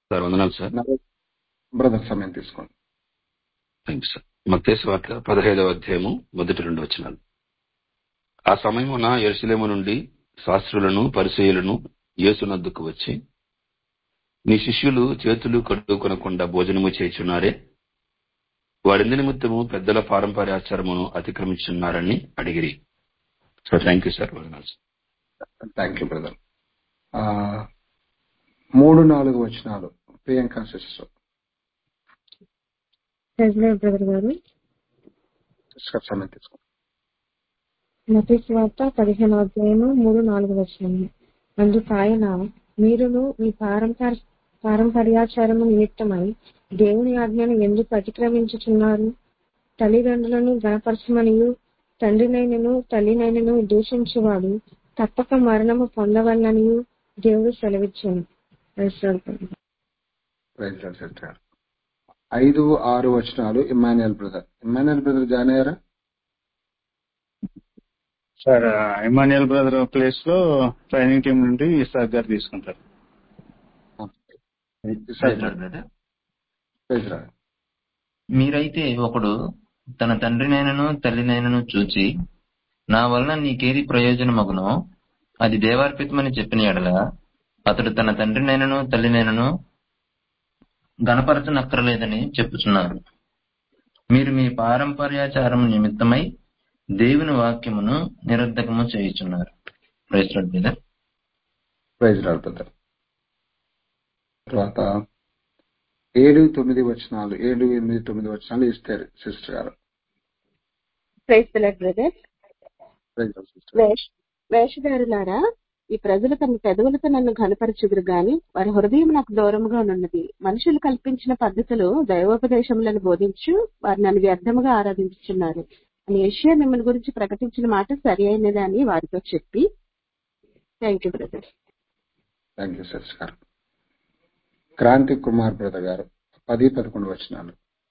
Sir వందనాలు sir brother సమయం తీసుకోండి థ్యాంక్స్ సార్ మత్తేసు వార్త పదహైదవ అధ్యాయము మొదటి రెండు వచనాలు ఆ సమయమున ఎరుసలేము నుండి శాస్త్రులను పరిచయులను యేసునద్దుకు వచ్చి నీ శిష్యులు చేతులు కట్టు కొనకుండా భోజనము చేయుచున్నారే వారింది నిమిత్తము పెద్దల పారంపర్య ఆచారమును అతిక్రమించున్నారని అడిగిరి సో థ్యాంక్ యూ సార్ వందనాలు సార్ థ్యాంక్ యూ బ్రదర్ మూడు నాలుగు వచనాలు ప్రియాంక సిస్టర్ ప్రెసిడెంట్ బ్రదర్ గారు సిస్టర్ సమయం తీసుకోండి మతీసు వార్త పదిహేను అధ్యాయము మూడు నాలుగు వచ్చినాము అందుకు ఆయన మీరును మీ పారంపర పారంపర్యాచారము నిమిత్తమై దేవుని ఆజ్ఞను ఎందుకు అతిక్రమించుచున్నారు తల్లిదండ్రులను గణపరచమనియు తండ్రినైనను తల్లినైనను దూషించువాడు తప్పక మరణము పొందవలననియు దేవుడు సెలవిచ్చాను ప్రైజ్ లార్డ్ సిస్టర్ ఐదు ఆరు వచనాలు Emmanuel brother Emmanuel brother join అయ్యారా సార్ ఇమాన్యుయల్ బ్రదర్ ప్లేస్ లో ట్రైనింగ్ టీం నుండి ఇసాక్ గారు తీసుకుంటారు ఇసాక్ బ్రదర్. Praise lord. మీరైతే ఒకడు తన తండ్రినైనను తల్లినైనను చూచి నా వలన నీకేది ప్రయోజనమగునో అది దేవార్పితమని చెప్పిన ఎడల అతడు తన తండ్రినైనను తల్లినైనను గణపరచనక్కర్లేదని చెప్పుచున్నారు మీరు మీ పారంపర్యాచారం నిమిత్తమై దేవుని వాక్యమును నిరర్ధకము చేయుచున్నారు praise Lord brother praise Lord brother తర్వాత ఏడు తొమ్మిది వచనాలు ఏడు ఎనిమిది తొమ్మిది వచనాలు ఇస్తారు సిస్టర్ గారు praise pillar brother praise Lord sister వేష్ వేషధారులారా ఈ ప్రజలు తమ పెదవులతో నన్ను ఘనపరచుదురు గాని వారి హృదయం నాకు దూరముగా ఉన్నది మనుషులు కల్పించిన పద్ధతులు దైవోపదేశములను బోధించు వారు నన్ను వ్యర్థముగా ఆరాధించుచున్నారు అని ఏషియా మిమ్మల్ని గురించి ప్రకటించిన మాట సరి అయినది అని వారితో చెప్పి thank you brother thank you sister గారు క్రాంతి కుమార్ బ్రదర్ గారు పది పదకొండు వచనాలు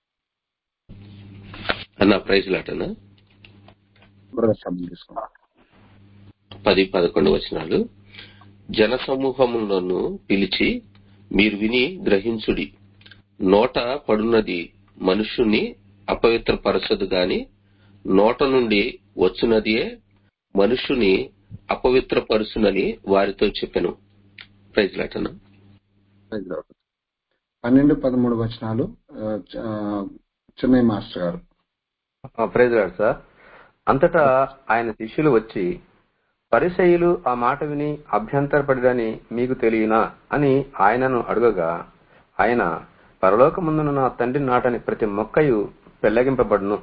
అన్న ప్రైజ్ లాటనా బ్రదర్ సమయం తీసుకున్నారు పది పదకొండు వచనాలు జన సమూహములను పిలిచి మీరు విని గ్రహించుడి నోట పడున్నది మనుష్యుని అపవిత్రపరచదు గాని నోట నుండి వచ్చునదియే మనుష్యుని అపవిత్రపరుచునని వారితో చెప్పెను ప్రైజ్ లాటనా ప్రైజ్ లార్డ్. పన్నెండు పదమూడు వచనాలు ఆ, చ- ఆ, చెన్నై మాస్టర్ గారు ప్రైజ్ లార్డ్ సార్ అంతటా ఆయన శిష్యులు వచ్చి పరిసయులు ఆ మాట విని అభ్యంతరపడిరని మీకు తెలియనా అని ఆయనను అడుగగా ఆయన పరలోకమందున నా తండ్రి నాటని ప్రతి మొక్కయు పెళ్లగింపబడును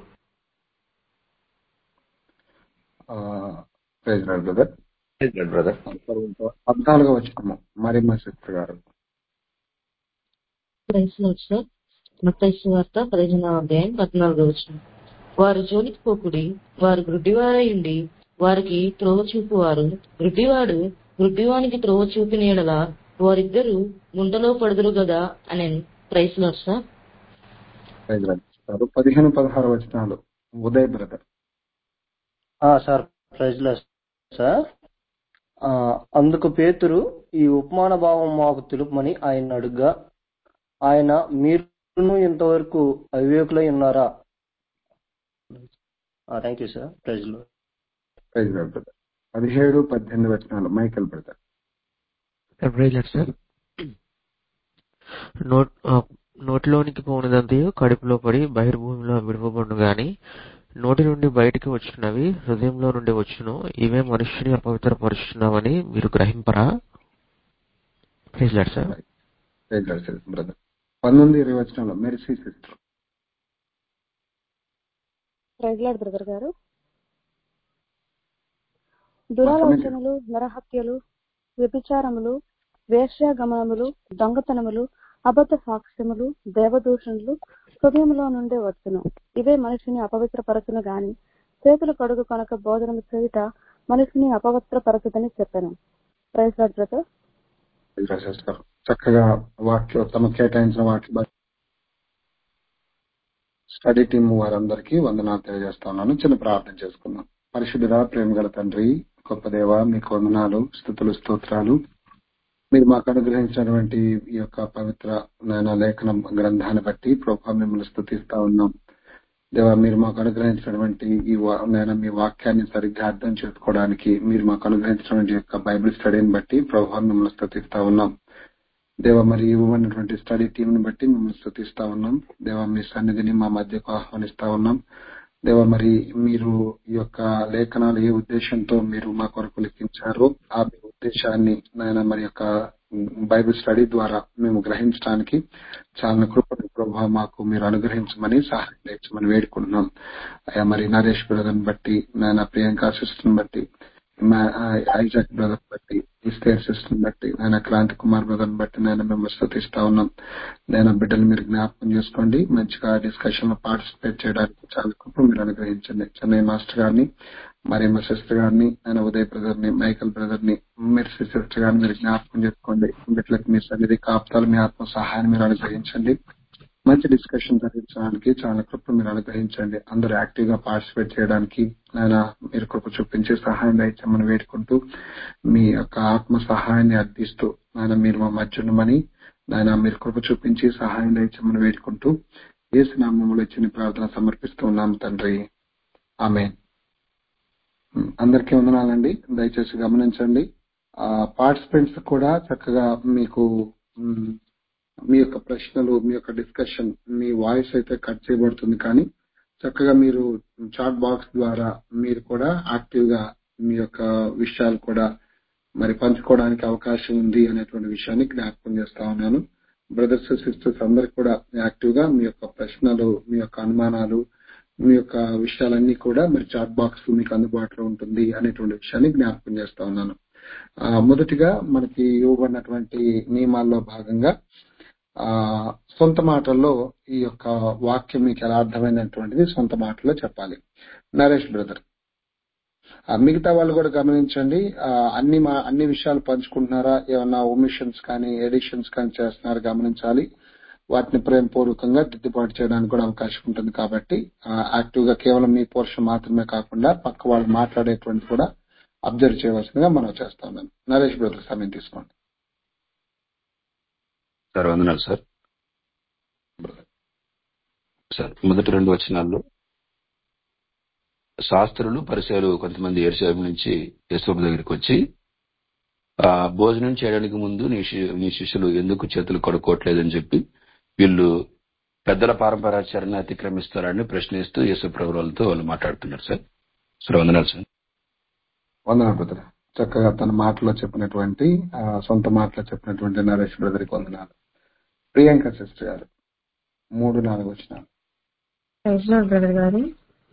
ఆ, praise Lord brother praise Lord brother పద్నాలుగో వచనము మరియమ్మ సిస్టర్ గారు ప్రైస్ లార్డ్ సార్ మత్తయి వార్త పదిహేనవ అధ్యాయం పద్నాలుగో వచ్చిన వారు జోలికి పోకుడి వారు గుడ్డివారై ఉండి వారికి త్రోవ చూపువారు గుడ్డివాడు గుడ్డివానికి త్రోవ చూపిన ఎడల వారిద్దరూ గుంటలో పడుదురు గదా అని praise Lord sir praise Lord గారు పదిహేను పదహారు వచనాలు ఉదయ్ బ్రదర్ ఆ, సార్ ప్రైజ్ లార్డ్ సార్ ఆ, అందుకు పేతురు ఈ ఉపమాన భావం మాకు తెలుపమని ఆయన అడుగ్గా ఆయన మీరును ఇంతవరకు అవివేకులై ఉన్నారా థ్యాంక్ యూ సార్ ప్రైజ్ లో ప్రైజ్ లార్డ్ బ్రదర్ పదిహేడు పద్దెనిమిది వచనాలు మైకల్ బ్రదర్ ప్రైజ్ సార్ నోట్ ఆ, నోటిలోనికి పోనిదంతయు కడుపులో పడి బహిర్భూమిలో విడువబడును గాని నోటి నుండి బయటికి వచ్చినవి హృదయంలో నుండి వచ్చును ఇవే మనుష్యుని అపవిత్రపరుచున్నామని మీరు గ్రహింపరా praise Lord sir praise Lord brother పంతొమ్మిది ఇరవై వచనాలు Mercy sister praise Lord brother గారు దురాలోచనలు నరహత్యలు వ్యభిచారములు వేశ్యాగమనములు దొంగతనములు అబద్ధ సాక్ష్యములు దేవదూషణలు హృదయంలో నుండే వచ్చును ఇవే మనిషిని అపవిత్రపరచును గాని చేతులు కడుగు కొనక బోధనము చేయుట మనిషిని అపవిత్రపరచుదని చెప్పాను praise Lord brother praise Lord sister చక్కగా వాక్యం తమ కేటాయించిన వాటి బట్టి స్టడీ టీం వారందరికీ వందనాలు తెలియజేస్తా ఉన్నాను చిన్న ప్రార్థన చేసుకుందాం పరిశుద్ధుడా ప్రేమ గల తండ్రి గొప్ప దేవ మీకు వందనాలు స్థుతులు స్తోత్రాలు మీరు మాకు అనుగ్రహించినటువంటి ఈ యొక్క పవిత్ర నాయన లేఖన గ్రంథాన్ని బట్టి ప్రభావ మిమ్మల్ని స్థుతిస్తా ఉన్నాం దేవా మీరు మాకు అనుగ్రహించినటువంటి ఈ వా- నాయన మీ వాక్యాన్ని సరిగ్గా అర్థం చేసుకోవడానికి మీరు మాకు అనుగ్రహించినటువంటి యొక్క బైబిల్ స్టడీని బట్టి ప్రభావం మిమ్మల్ని స్థుతిస్తా ఉన్నాం దేవ మరి ఇవ్వబడినటువంటి స్టడీ టీం ని బట్టి మిమ్మల్ని స్థుతిస్తా ఉన్నాం దేవ మీ సన్నిధిని మా మధ్యకు ఆహ్వానిస్తా ఉన్నాం దేవ మరి మీరు ఈ యొక్క లేఖనాలు ఏ ఉద్దేశంతో మీరు మా కొరకు లిఖించారో ఆ మీ ఉద్దేశాన్ని నాయన మరి యొక్క బైబిల్ స్టడీ ద్వారా మేము గ్రహించడానికి చాలా కృపను ప్రభావ మాకు మీరు అనుగ్రహించమని సహాయం చేయమని వేడుకుంటున్నాం అయ్యా మరి నరేష్ బ్రదర్ని బట్టి నాయన ప్రియాంక సిస్టర్ని బట్టి మా- ఆ, ఐజాక్ బ్రదర్ బట్టి ఇస్తేర్ సిస్టర్ని బట్టి నాయన క్రాంతి కుమార్ బ్రదర్ని బట్టి నేను మేము స్థుతిస్తా ఉన్నాం నేను బిడ్డలు మీరు జ్ఞాపకం చేసుకోండి మంచిగా డిస్కషన్ లో పార్టిసిపేట్ చేయడానికి చాలా కృప మీరు అనుగ్రహించండి చెన్నై మాస్టర్ గారిని మరి మా సిస్టర్ గారిని ఆయన ఉదయ్ బ్రదర్ ని మైకల్ బ్రదర్ ని మీరు సిస్టర్ గారిని మీరు జ్ఞాపకం చేసుకోండి బిడ్డలకు మీ సన్నిధి కాపుతాలు మీ ఆత్మ సహాయాన్ని మీరు అనుగ్రహించండి మంచి డిస్కషన్ జరిగించడానికి చాలా కృప మీరు అనుగ్రహించండి అందరూ యాక్టివ్ గా పార్టిసిపేట్ చేయడానికి ఆయన మీరు కృప చూపించి సహాయం దయచమని వేడుకుంటూ మీ యొక్క ఆత్మ సహాయాన్ని అర్థిస్తూ ఆయన మీరు మా మధ్య ఉండమని ఆయన మీరు కృప చూపించి సహాయం దయచమని వేడుకుంటూ ఏసు నామములో ఇచ్చిన ప్రార్థన సమర్పిస్తూ ఉన్నాం తండ్రి ఆమె అందరికీ వందనాలండి దయచేసి గమనించండి ఆ పార్టిసిపెంట్స్ కూడా చక్కగా మీకు మ్, మీ యొక్క ప్రశ్నలు మీ యొక్క డిస్కషన్ మీ వాయిస్ అయితే కట్ చేయబడుతుంది కానీ చక్కగా మీరు చాట్ బాక్స్ ద్వారా మీరు కూడా యాక్టివ్ గా మీ యొక్క విషయాలు కూడా మరి పంచుకోవడానికి అవకాశం ఉంది అనేటువంటి విషయాన్ని జ్ఞాపకం చేస్తా ఉన్నాను బ్రదర్స్ సిస్టర్స్ అందరికి కూడా యాక్టివ్ గా మీ యొక్క ప్రశ్నలు మీ యొక్క అనుమానాలు మీ యొక్క విషయాలన్నీ కూడా మరి చాట్ బాక్స్ మీకు అందుబాటులో ఉంటుంది అనేటువంటి విషయాన్ని జ్ఞాపకం చేస్తా ఉన్నాను ఆ, మొదటిగా మనకి ఇవ్వబడినటువంటి నియమాల్లో భాగంగా ఆ సొంత మాటల్లో ఈ యొక్క వాక్యం మీకు ఎలా అర్థమైనటువంటిది సొంత మాటల్లో చెప్పాలి నరేష్ బ్రదర్ ఆ, మిగతా వాళ్ళు కూడా గమనించండి ఆ, అన్ని మా- అన్ని విషయాలు పంచుకుంటున్నారా ఏమన్నా ఒమిషన్స్ కానీ ఎడిషన్స్ కానీ చేస్తున్నారా గమనించాలి వాటిని ప్రేమపూర్వకంగా దిద్దుబాటు చేయడానికి కూడా అవకాశం ఉంటుంది కాబట్టి యాక్టివ్ గా కేవలం మీ పోర్షన్ మాత్రమే కాకుండా పక్క వాళ్ళు మాట్లాడేటువంటి కూడా అబ్జర్వ్ చేయవలసిందిగా మనం చేస్తా ఉన్నాం నరేష్ బ్రదర్ సమయం తీసుకోండి సార్ వందనాలు సార్ సార్ మొదటి రెండు వచనాల్లో శాస్త్రులు పరిచయాలు కొంతమంది ఏరుసేపు నుంచి యేసోపు దగ్గరికి వచ్చి ఆ భోజనం చేయడానికి ముందు నీ శి- నీ శిష్యులు ఎందుకు చేతులు కడుక్కోవట్లేదని చెప్పి వీళ్ళు పెద్దల పారంపరాచారాన్ని అతిక్రమిస్తారని ప్రశ్నిస్తూ యేసు ప్రభులతో వాళ్ళు మాట్లాడుతున్నారు సార్ సార్ వందనాలు సార్ వందనాలు బ్రదర్ చక్కగా తన మాటలో చెప్పినటువంటి ఆ, సొంత మాటలో చెప్పినటువంటి నరేష్ బ్రదర్కి వందనాలు ప్రియాంక సిస్టర్ గారు మూడు నాలుగు వచ్చినాలు ప్రైజ్ లార్డ్ బ్రదర్ గారు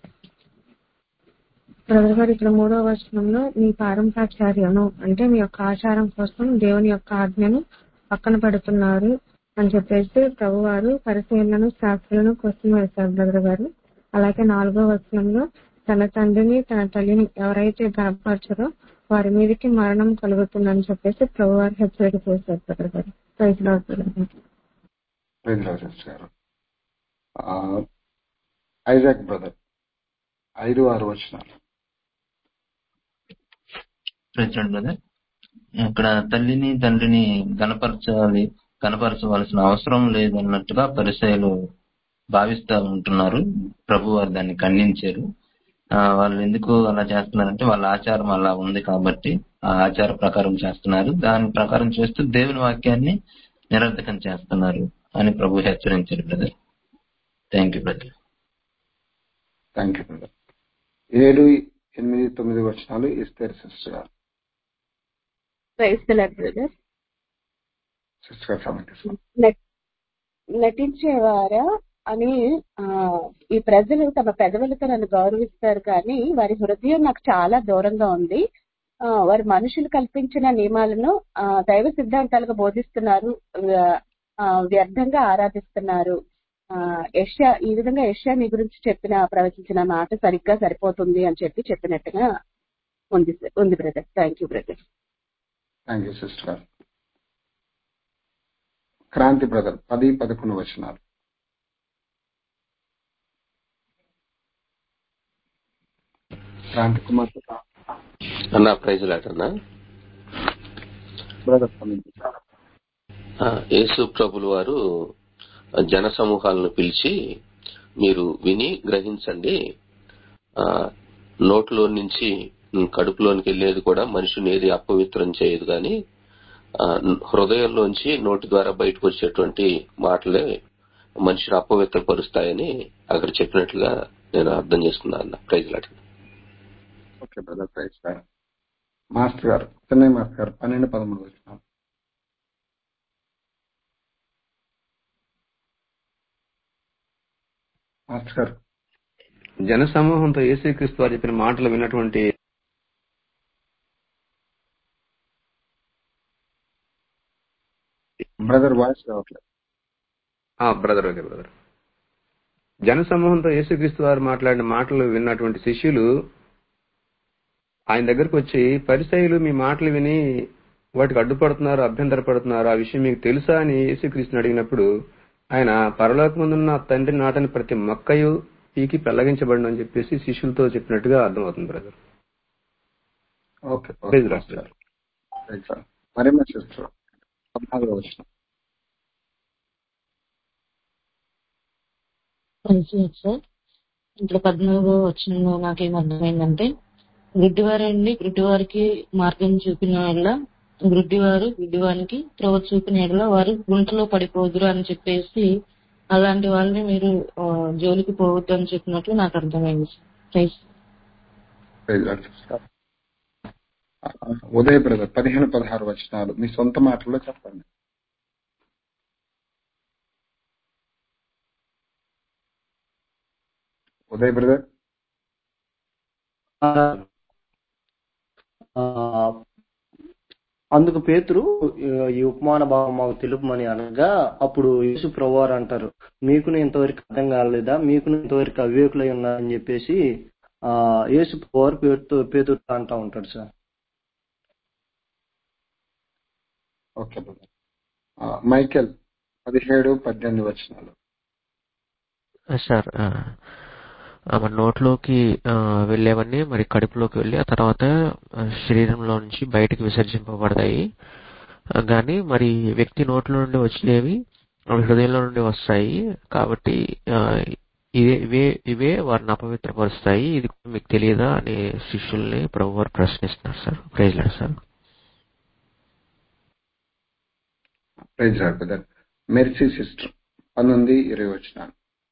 బ్రదర్ గారు ఇక్కడ మూడో వచనంలో మీ పారంపాచార్యను అంటే మీ యొక్క ఆచారం కోసం దేవుని యొక్క ఆజ్ఞను పక్కన పెడుతున్నారు అని చెప్పేసి ప్రభువారు పరిశీలనను శాస్త్రులను క్వశ్చన్ వేశారు బ్రదర్ గారు అలాగే నాలుగో వచనంలో తన తండ్రిని తన తల్లిని ఎవరైతే గర్భపరచరో వారి మీదకి మరణం కలుగుతుందని చెప్పేసి ప్రభువారు హెచ్చరిక చేశారు బ్రదర్ గారు ప్రైజ్ లార్డ్ బ్రదర్ గారు ప్రైజ్ లార్డ్ సిస్టర్ గారు ఆ, ఐజాక్ బ్రదర్ ఐదు ఆరు వచ్చినాలు ప్రెసిడెంట్ బ్రదర్ ఇక్కడ తల్లిని తండ్రిని గణపరచాలి కనపరచవలసిన అవసరం లేదన్నట్టుగా పరిచయలు భావిస్తూ ఉంటున్నారు ప్రభు వారు దాన్ని ఖండించారు ఆ, వాళ్ళు ఎందుకు అలా చేస్తున్నారంటే వాళ్ళ ఆచారం అలా ఉంది కాబట్టి ఆ ఆచార ప్రకారం చేస్తున్నారు దాని ప్రకారం చేస్తూ దేవుని వాక్యాన్ని నిరర్ధకం చేస్తున్నారు అని ప్రభు హెచ్చరించారు brother thank you brother thank you brother ఏడు ఎనిమిది తొమ్మిది వచ్చినాలు ఇస్తారు సిస్టర్ గారు క్రైస్తల బ్రదర్ సిస్టర్ గారు సమయం తీసుకోండి నట్- నటించేవారా అని ఆ, ఈ ప్రజలు తమ పెదవులతో నన్ను గౌరవిస్తారు కానీ వారి హృదయం నాకు చాలా దూరంగా ఉంది ఆ, వారు మనుషులు కల్పించిన నియమాలను ఆ, దైవ సిద్ధాంతాలుగా బోధిస్తున్నారు ఆ, ఆ, వ్యర్థంగా ఆరాధిస్తున్నారు ఆ, యెషయా ఈ విధంగా యెషయా నీ గురించి చెప్పిన ప్రవచించిన మాట సరిగ్గా సరిపోతుంది అని చెప్పి చెప్పినట్టుగా ఉంది ఉంది brother thank you brother thank you sister గారు క్రాంతి బ్రదర్ పది పదకొండు వచనాలు క్రాంతి కుమార్ అన్న ప్రైజ్ లాట్ అన్న బ్రదర్ స్పందించండి ఆ, యేసు ప్రభులు వారు జన సమూహాలను పిలిచి మీరు విని గ్రహించండి ఆ, నోట్లో నుంచి కడుపులోనికి వెళ్ళేది కూడా మనిషిని ఏది అపవిత్రం చేయదు కానీ హృదయంలోంచి నోటి ద్వారా బయటకు వచ్చేటువంటి మాటలే మనిషిని అపవిత్రపరుస్తాయని అక్కడ చెప్పినట్లుగా నేను అర్థం చేసుకున్నాను అన్న ప్రైజ్ లాంటి ఓకే బ్రదర్ ప్రైజ్ గారు మాస్టర్ గారు చెన్నై మాస్టర్ గారు పన్నెండు పదమూడు వచ్చిన మాస్టర్ గారు జన సమూహంతో యేసుక్రీస్తు వారు చెప్పిన మాటలు విన్నటువంటి బ్రదర్ వాయిస్ రావట్లేదు బ్రదర్ ఓకే బ్రదర్ జన సమూహంతో యేసుక్రీస్తు వారు మాట్లాడిన మాటలు విన్నటువంటి శిష్యులు ఆయన దగ్గరకు వచ్చి పరిసయులు మీ మాటలు విని వాటికి అడ్డుపడుతున్నారు అభ్యంతరపడుతున్నారు ఆ విషయం మీకు తెలుసా అని యేసుక్రీస్తుని అడిగినప్పుడు ఆయన పరలోకముందున్న తండ్రి నాటని ప్రతి మొక్కయు పీకి పెళ్లగించబడిన అని చెప్పేసి శిష్యులతో చెప్పినట్టుగా అర్థమవుతుంది brother okay Praise okay the Lord. Master గారు ప్రైజ్ గారు మరి మా సిస్టర్ పద్నాలుగు వచ్చిన మంచిది సార్ ఇంట్లో పద్నాలుగో వచ్చిన నాకేం అర్థమైందంటే గుడ్డివారండి గుడ్డివారికి మార్గం చూపిన వల్ల గుడ్డివారు గుడ్డివానికి త్రోవ చూపిన ఎడల వారు గుంటలో పడిపోదురు అని చెప్పేసి అలాంటి వాళ్ళని మీరు ఆ, జోలికి పోవద్దు అని చెప్పినట్లు నాకు అర్థమైంది sir praise praise Lord sister ఆ, ఉదయ్ బ్రదర్ పదిహేను పదహారు వచనాలు మీ సొంత మాటల్లో చెప్పండి ఉదయ్ బ్రదర్ ఆ, అందుకు పేతురు ఈ ఉపమాన భావం మాకు తెలుపమని అనగా అప్పుడు యేసు ప్రభువారు అంటారు మీకును ఇంతవరకు అర్థం కాలేదా మీకును ఇంతవరకు అవివేకులై ఉన్నారని చెప్పేసి ఆ యేసు ప్రభువారు పేరుతో పేతురుతో అంటా ఉంటాడు సార్ ఓకే బ్రదర్ ఆ, మైకేల్ పదిహేడు పద్దెనిమిది వచనాలు సార్ ఆ, ఆ, మన నోట్లోకి ఆ, వెళ్ళేవన్నీ మరి కడుపులోకి వెళ్ళి ఆ తర్వాత ఆ, శరీరంలో నుంచి బయటికి విసర్జింపబడతాయి ఆ, కానీ మరి వ్యక్తి నోట్లో నుండి వచ్చేవి అవి హృదయంలో నుండి వస్తాయి కాబట్టి ఆ, ఇవే ఇవే ఇవే వారిని అపవిత్రపరుస్తాయి ఇది మీకు తెలియదా అని శిష్యుల్ని ప్రభు వారు ప్రశ్నిస్తున్నారు sir praise Lord sir praise Lord brother Mercy sister పంతొమ్మిది ఇరవై వచనాలు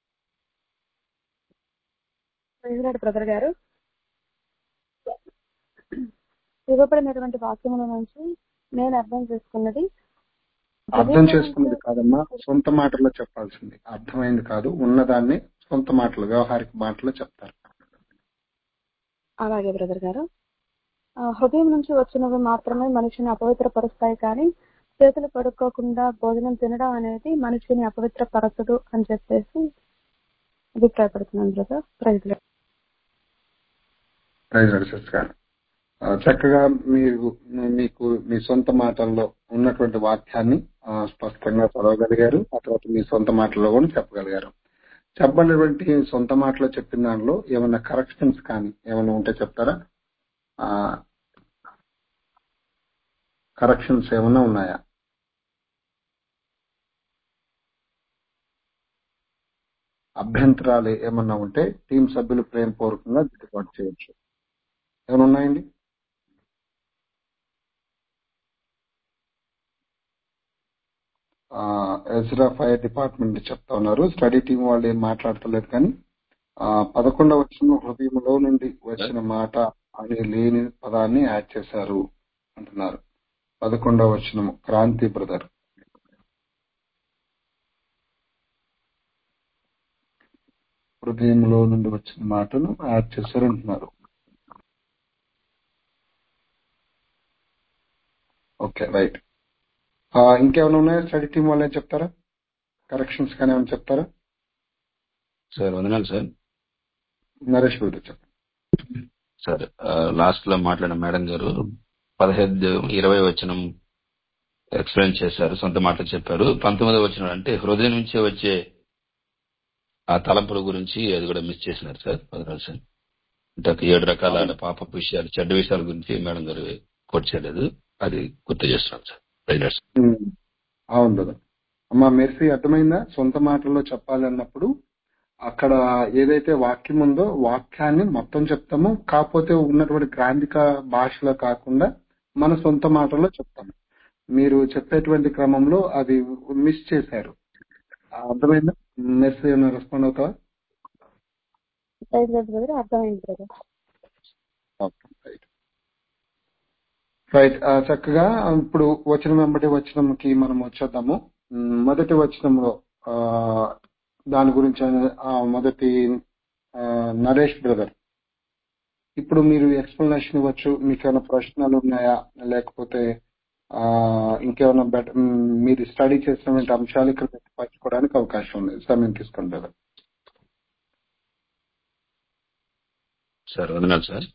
ప్రైజ్లాడ్ బ్రదర్ గారు ఇవ్వబడినటువంటి వాక్యముల నుంచి నేను అర్థం చేసుకున్నది అర్థం చేసుకున్నది కాదమ్మా సొంత మాటల్లో చెప్పాల్సింది అర్థమైంది కాదు ఉన్నదాన్ని సొంత మాటలు వ్యవహారిక మాటల్లో చెప్తారు అలాగే బ్రదర్ గారు ఆ, హృదయం నుంచి వచ్చినవి మాత్రమే మనిషిని అపవిత్రపరుస్తాయి కానీ చేతులు కడుక్కోకుండా భోజనం తినడం అనేది మనిషిని అపవిత్రపరచదు అని చెప్పేసి అభిప్రాయపడుతున్నాను brother praise praise Lord sister గారు ఆ, చక్కగా మీరు మీకు మీ సొంత మాటల్లో ఉన్నటువంటి వాక్యాన్ని ఆ, స్పష్టంగా చదవగలిగారు ఆ తర్వాత మీ సొంత మాటల్లో కూడా చెప్పగలిగారు చెప్పబడినటువంటి సొంత మాటలో చెప్పిన దానిలో ఏమైనా కరెక్షన్స్ కానీ ఏమైనా ఉంటే చెప్తారా కరెక్షన్స్ ఏమైనా ఉన్నాయా అభ్యంతరాలు ఏమన్నా ఉంటే టీం సభ్యులు ప్రేమపూర్వకంగా దిద్దుబాటు చేయొచ్చు ఏమైనా ఉన్నాయండి ఎజ్రా ఫైర్ డిపార్ట్మెంట్ చెప్తా ఉన్నారు స్టడీ టీం వాళ్ళు ఏం మాట్లాడతలేదు కానీ ఆ, పదకొండవ వచ్చిన హృదయంలో నుండి వచ్చిన మాట అని లేని పదాన్ని యాడ్ చేశారు అంటున్నారు పదకొండవ వచనము క్రాంతి బ్రదర్ హృదయంలో నుండి వచ్చిన మాటను యాడ్ చేశారు అంటున్నారు ఓకే రైట్ ఇంకేమైనా ఉన్నాయా స్టడీ టీం వాళ్ళే చెప్తారా కరెక్షన్స్ కానీ ఏమైనా చెప్తారా సార్ వందనాలు సార్ నరేష్ బ్రదర్ చెప్పండి సార్ లాస్ట్ లో మాట్లాడిన మేడం గారు పదహైదు ఇరవై వచనం ఎక్స్ప్లెయిన్ చేశారు సొంత మాటలు చెప్పారు పంతొమ్మిదవ వచనం అంటే హృదయం నుంచి వచ్చే ఆ తలంపుల గురించి అది కూడా మిస్ చేసినారు సార్ వందనాలు సార్ అంటే ఒక ఏడు రకాల పాప విషయాలు చెడ్డ విషయాల గురించి మేడం గారు కోట్ చేయలేదు అది గుర్తు చేస్తున్నాను సార్ రైడర్స్ ఉమ్, అవును బ్రదర్ అమ్మా మెర్సీ అర్థమైందా సొంత మాటల్లో చెప్పాలన్నప్పుడు అక్కడ ఏదైతే వాక్యం ఉందో వాక్యాన్ని మొత్తం చెప్తాము కాకపోతే ఉన్నటువంటి గ్రాంధిక భాషలో కాకుండా మన సొంత మాటల్లో చెప్తాము మీరు చెప్పేటువంటి క్రమంలో అది మిస్ చేశారు ఆ, అర్థమైందా మెర్సీ ఏమైనా రెస్పాండ్ అవుతావా ప్రైజ్ లార్డ్ బ్రదర్ అర్థమైంది బ్రదర్ రైట్ రైట్ ఆ, చక్కగా ఇప్పుడు వచనం వెంబటి వచనంకి మనం వచ్చేద్దాము ఉమ్, మొదటి వచనంలో ఆ, దాని గురించి ఆయన- ఆ, మొదటి ఆ, నరేష్ బ్రదర్ ఇప్పుడు మీరు ఎక్స్ప్లెనేషన్ ఇవ్వచ్చు మీకు ఏమైనా ప్రశ్నలు ఉన్నాయా లేకపోతే ఆ, ఇంకేమైనా బెట మీరు స్టడీ చేసినటువంటి అంశాలు ఇక్కడ పంచుకోవడానికి అవకాశం ఉంది సమయం తీసుకోండి బ్రదర్ సార్ వందనాలు సార్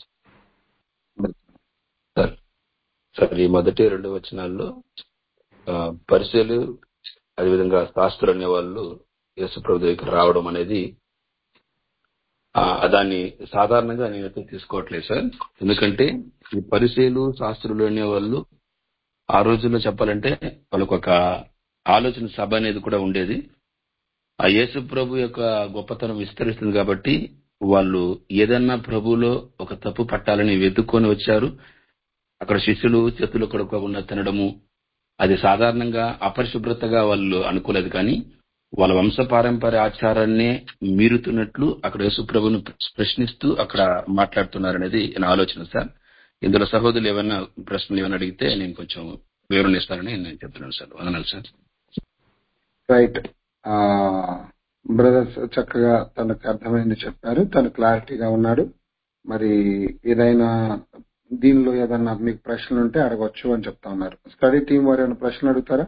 సార్ సార్ ఈ మొదటి రెండు వచనాల్లో ఆ, పరిచయలు అదేవిధంగా శాస్త్రులు అనే వాళ్ళు యేసుప్రభు దగ్గరికి రావడం అనేది ఆ, దాన్ని సాధారణంగా నేనైతే తీసుకోవట్లేదు సార్ ఎందుకంటే ఈ పరిచయలు శాస్త్రులు అనే వాళ్ళు ఆ రోజుల్లో చెప్పాలంటే వాళ్ళకు ఒక ఆలోచన సభ అనేది కూడా ఉండేది ఆ యేసు ప్రభు యొక్క గొప్పతనం విస్తరిస్తుంది కాబట్టి వాళ్ళు ఏదన్నా ప్రభువులో ఒక తప్పు పట్టాలని వెతుక్కొని వచ్చారు అక్కడ శిష్యులు చేతులు కడుక్కోకుండా తినడము అది సాధారణంగా అపరిశుభ్రతగా వాళ్ళు అనుకోలేదు కానీ వాళ్ళ వంశ పారంపర్య ఆచారాన్నే మీరుతున్నట్లు అక్కడ యేసుప్రభుని ప్రశ్నిస్తూ అక్కడ మాట్లాడుతున్నారనేది నా ఆలోచన సార్ ఇందులో సహోదరులు ఏమైనా ప్రశ్నలు ఏమైనా అడిగితే నేను కొంచెం వివరణ ఇస్తానని నేను చెప్తున్నాను సార్ వందనాలు సార్ రైట్ ఆ బ్రదర్స్ చక్కగా తనకు అర్థమైంది చెప్పారు తను క్లారిటీగా ఉన్నాడు మరి ఏదైనా దీనిలో ఏదన్నా మీకు ప్రశ్నలు ఉంటే అడగవచ్చు అని చెప్తా ఉన్నారు స్టడీ టీం వారు ఏమైనా ప్రశ్నలు అడుగుతారా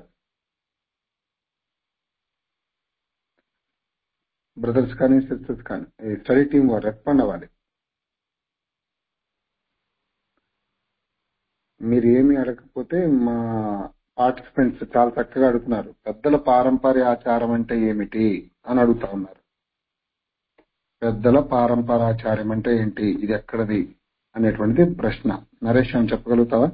బ్రదర్స్ కానీ సిస్టర్స్ కానీ ఈ స్టడీ టీం వారు రెస్పాండ్ అవ్వాలి మీరు ఏమి అడగకపోతే మా పార్టిసిపెంట్స్ చాలా చక్కగా అడుగుతున్నారు పెద్దల పారంపర్య ఆచారం అంటే ఏమిటి అని అడుగుతా ఉన్నారు పెద్దల పారంపరాచారం అంటే ఏంటి ఇది ఎక్కడది అనేటువంటిది ప్రశ్న నరేష్ అని చెప్పగలుగుతావా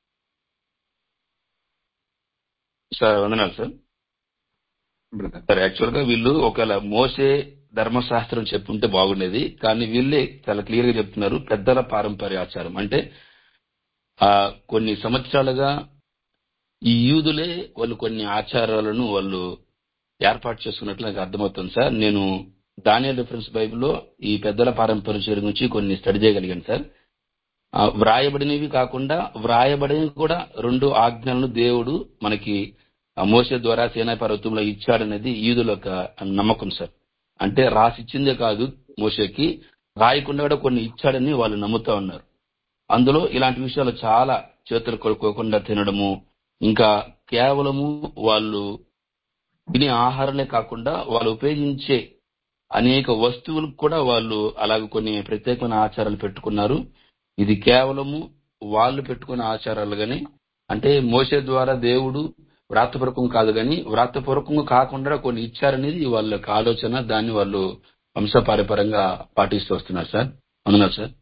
సార్ వందనాలు సార్ బ్రదర్ సార్ యాక్చువల్ గా వీళ్ళు ఒకవేళ మోసే ధర్మశాస్త్రం చెప్పుంటే బాగుండేది కానీ వీళ్ళే చాలా క్లియర్ గా చెప్తున్నారు పెద్దల పారంపర్య ఆచారం అంటే ఆ కొన్ని సంవత్సరాలుగా ఈ యూదులే వాళ్ళు కొన్ని ఆచారాలను వాళ్ళు ఏర్పాటు చేసుకున్నట్లు నాకు అర్థమవుతుంది సార్ నేను దానియల్ రిఫరెన్స్ బైబిల్లో ఈ పెద్దల పారంపర్య గురించి కొన్ని స్టడీ చేయగలిగాను సార్ ఆ, వ్రాయబడినవి కాకుండా వ్రాయబడినవి కూడా రెండు ఆజ్ఞలను దేవుడు మనకి ఆ మోసే ద్వారా సేనా పర్వతంలో ఇచ్చాడనేది ఈదుల యొక్క నమ్మకం సార్ అంటే రాసిచ్చిందే కాదు మోసేకి రాయకుండా కూడా కొన్ని ఇచ్చాడని వాళ్ళు నమ్ముతా ఉన్నారు అందులో ఇలాంటి విషయాలు చాలా చేతులు కొడుకోకుండా తినడము ఇంకా కేవలము వాళ్ళు తినే ఆహారమే కాకుండా వాళ్ళు ఉపయోగించే అనేక వస్తువులకు కూడా వాళ్ళు అలాగ కొన్ని ప్రత్యేకమైన ఆచారాలు పెట్టుకున్నారు ఇది కేవలము వాళ్ళు పెట్టుకున్న ఆచారాలు గాని అంటే మోసే ద్వారా దేవుడు వ్రాతపూర్వకం కాదు గాని వ్రాతపూర్వకంగా కాకుండా కొన్ని ఇచ్చారనేది వాళ్ళ యొక్క ఆలోచన దాన్ని వాళ్ళు వంశపారపరంగా పాటిస్తూ వస్తున్నారు సార్ అందున్నారు సార్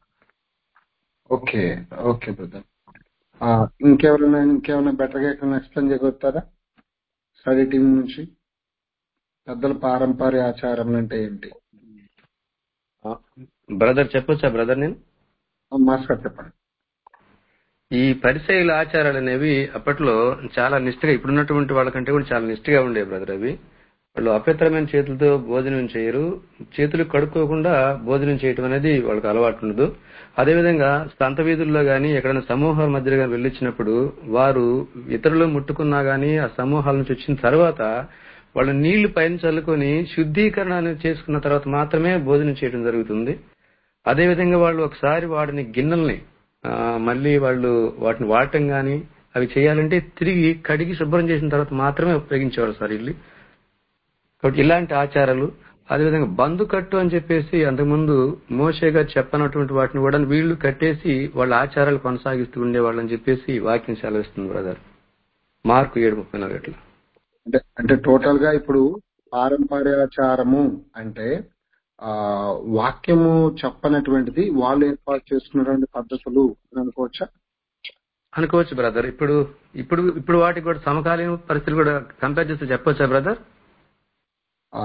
ఓకే ఓకే బ్రదర్ ఇంకెవరైనా ఇంకేమైనా బెటర్గా ఎక్కడైనా ఎక్స్ప్లెయిన్ చేయగలుగుతారా స్టడీ టీం నుంచి పెద్దల పారంపర్య ఆచారం అంటే ఏంటి బ్రదర్ చెప్పొచ్చా బ్రదర్ నేను మాస్టర్ చెప్పండి ఈ పరిచయల ఆచారాలు అనేవి అప్పట్లో చాలా నిష్ఠగా ఇప్పుడున్నటువంటి వాళ్ళకంటే కూడా చాలా నిష్ఠగా ఉండేవి బ్రదర్ అవి వాళ్ళు అపవిత్రమైన చేతులతో భోజనం చేయరు చేతులు కడుక్కోకుండా భోజనం చేయటం అనేది వాళ్ళకి అలవాటు ఉండదు అదేవిధంగా సంత వీధుల్లో గాని ఎక్కడైనా సమూహాల మధ్యలో గాని వెళ్ళొచ్చినప్పుడు వారు ఇతరులు ముట్టుకున్నా గాని ఆ సమూహాల నుంచి వచ్చిన తర్వాత వాళ్ళు నీళ్లు పైన చల్లుకొని శుద్ధీకరణ అనేది చేసుకున్న తర్వాత మాత్రమే భోజనం చేయడం జరుగుతుంది అదేవిధంగా వాళ్ళు ఒకసారి వాడిని గిన్నెల్ని ఆ, మళ్ళీ వాళ్ళు వాటిని వాడటం గాని అవి చేయాలంటే తిరిగి కడిగి శుభ్రం చేసిన తర్వాత మాత్రమే ఉపయోగించేవారు సార్ ఇల్లు కాబట్టి ఇలాంటి ఆచారాలు అదేవిధంగా బంధు కట్టు అని చెప్పేసి అంతకుముందు మోషేగా చెప్పనటువంటి వాటిని కూడా వీళ్ళు కట్టేసి వాళ్ళ ఆచారాలు కొనసాగిస్తూ ఉండేవాళ్ళు అని చెప్పేసి వాక్యం సెలవిస్తుంది బ్రదర్ మార్కు ఏడు ముప్పై నాలుగు అట్లా అంటే అంటే టోటల్ గా ఇప్పుడు పారంపర్యాచారము అంటే ఆ వాక్యము చెప్పనటువంటిది వాళ్ళు ఏర్పాటు చేసుకున్నటువంటి పద్ధతులు అని అనుకోవచ్చా అనుకోవచ్చు బ్రదర్ ఇప్పుడు ఇప్పుడు ఇప్పుడు వాటికి కూడా సమకాలీన పరిస్థితులు కూడా కంపేర్ చేస్తే చెప్పొచ్చా బ్రదర్ ఆ,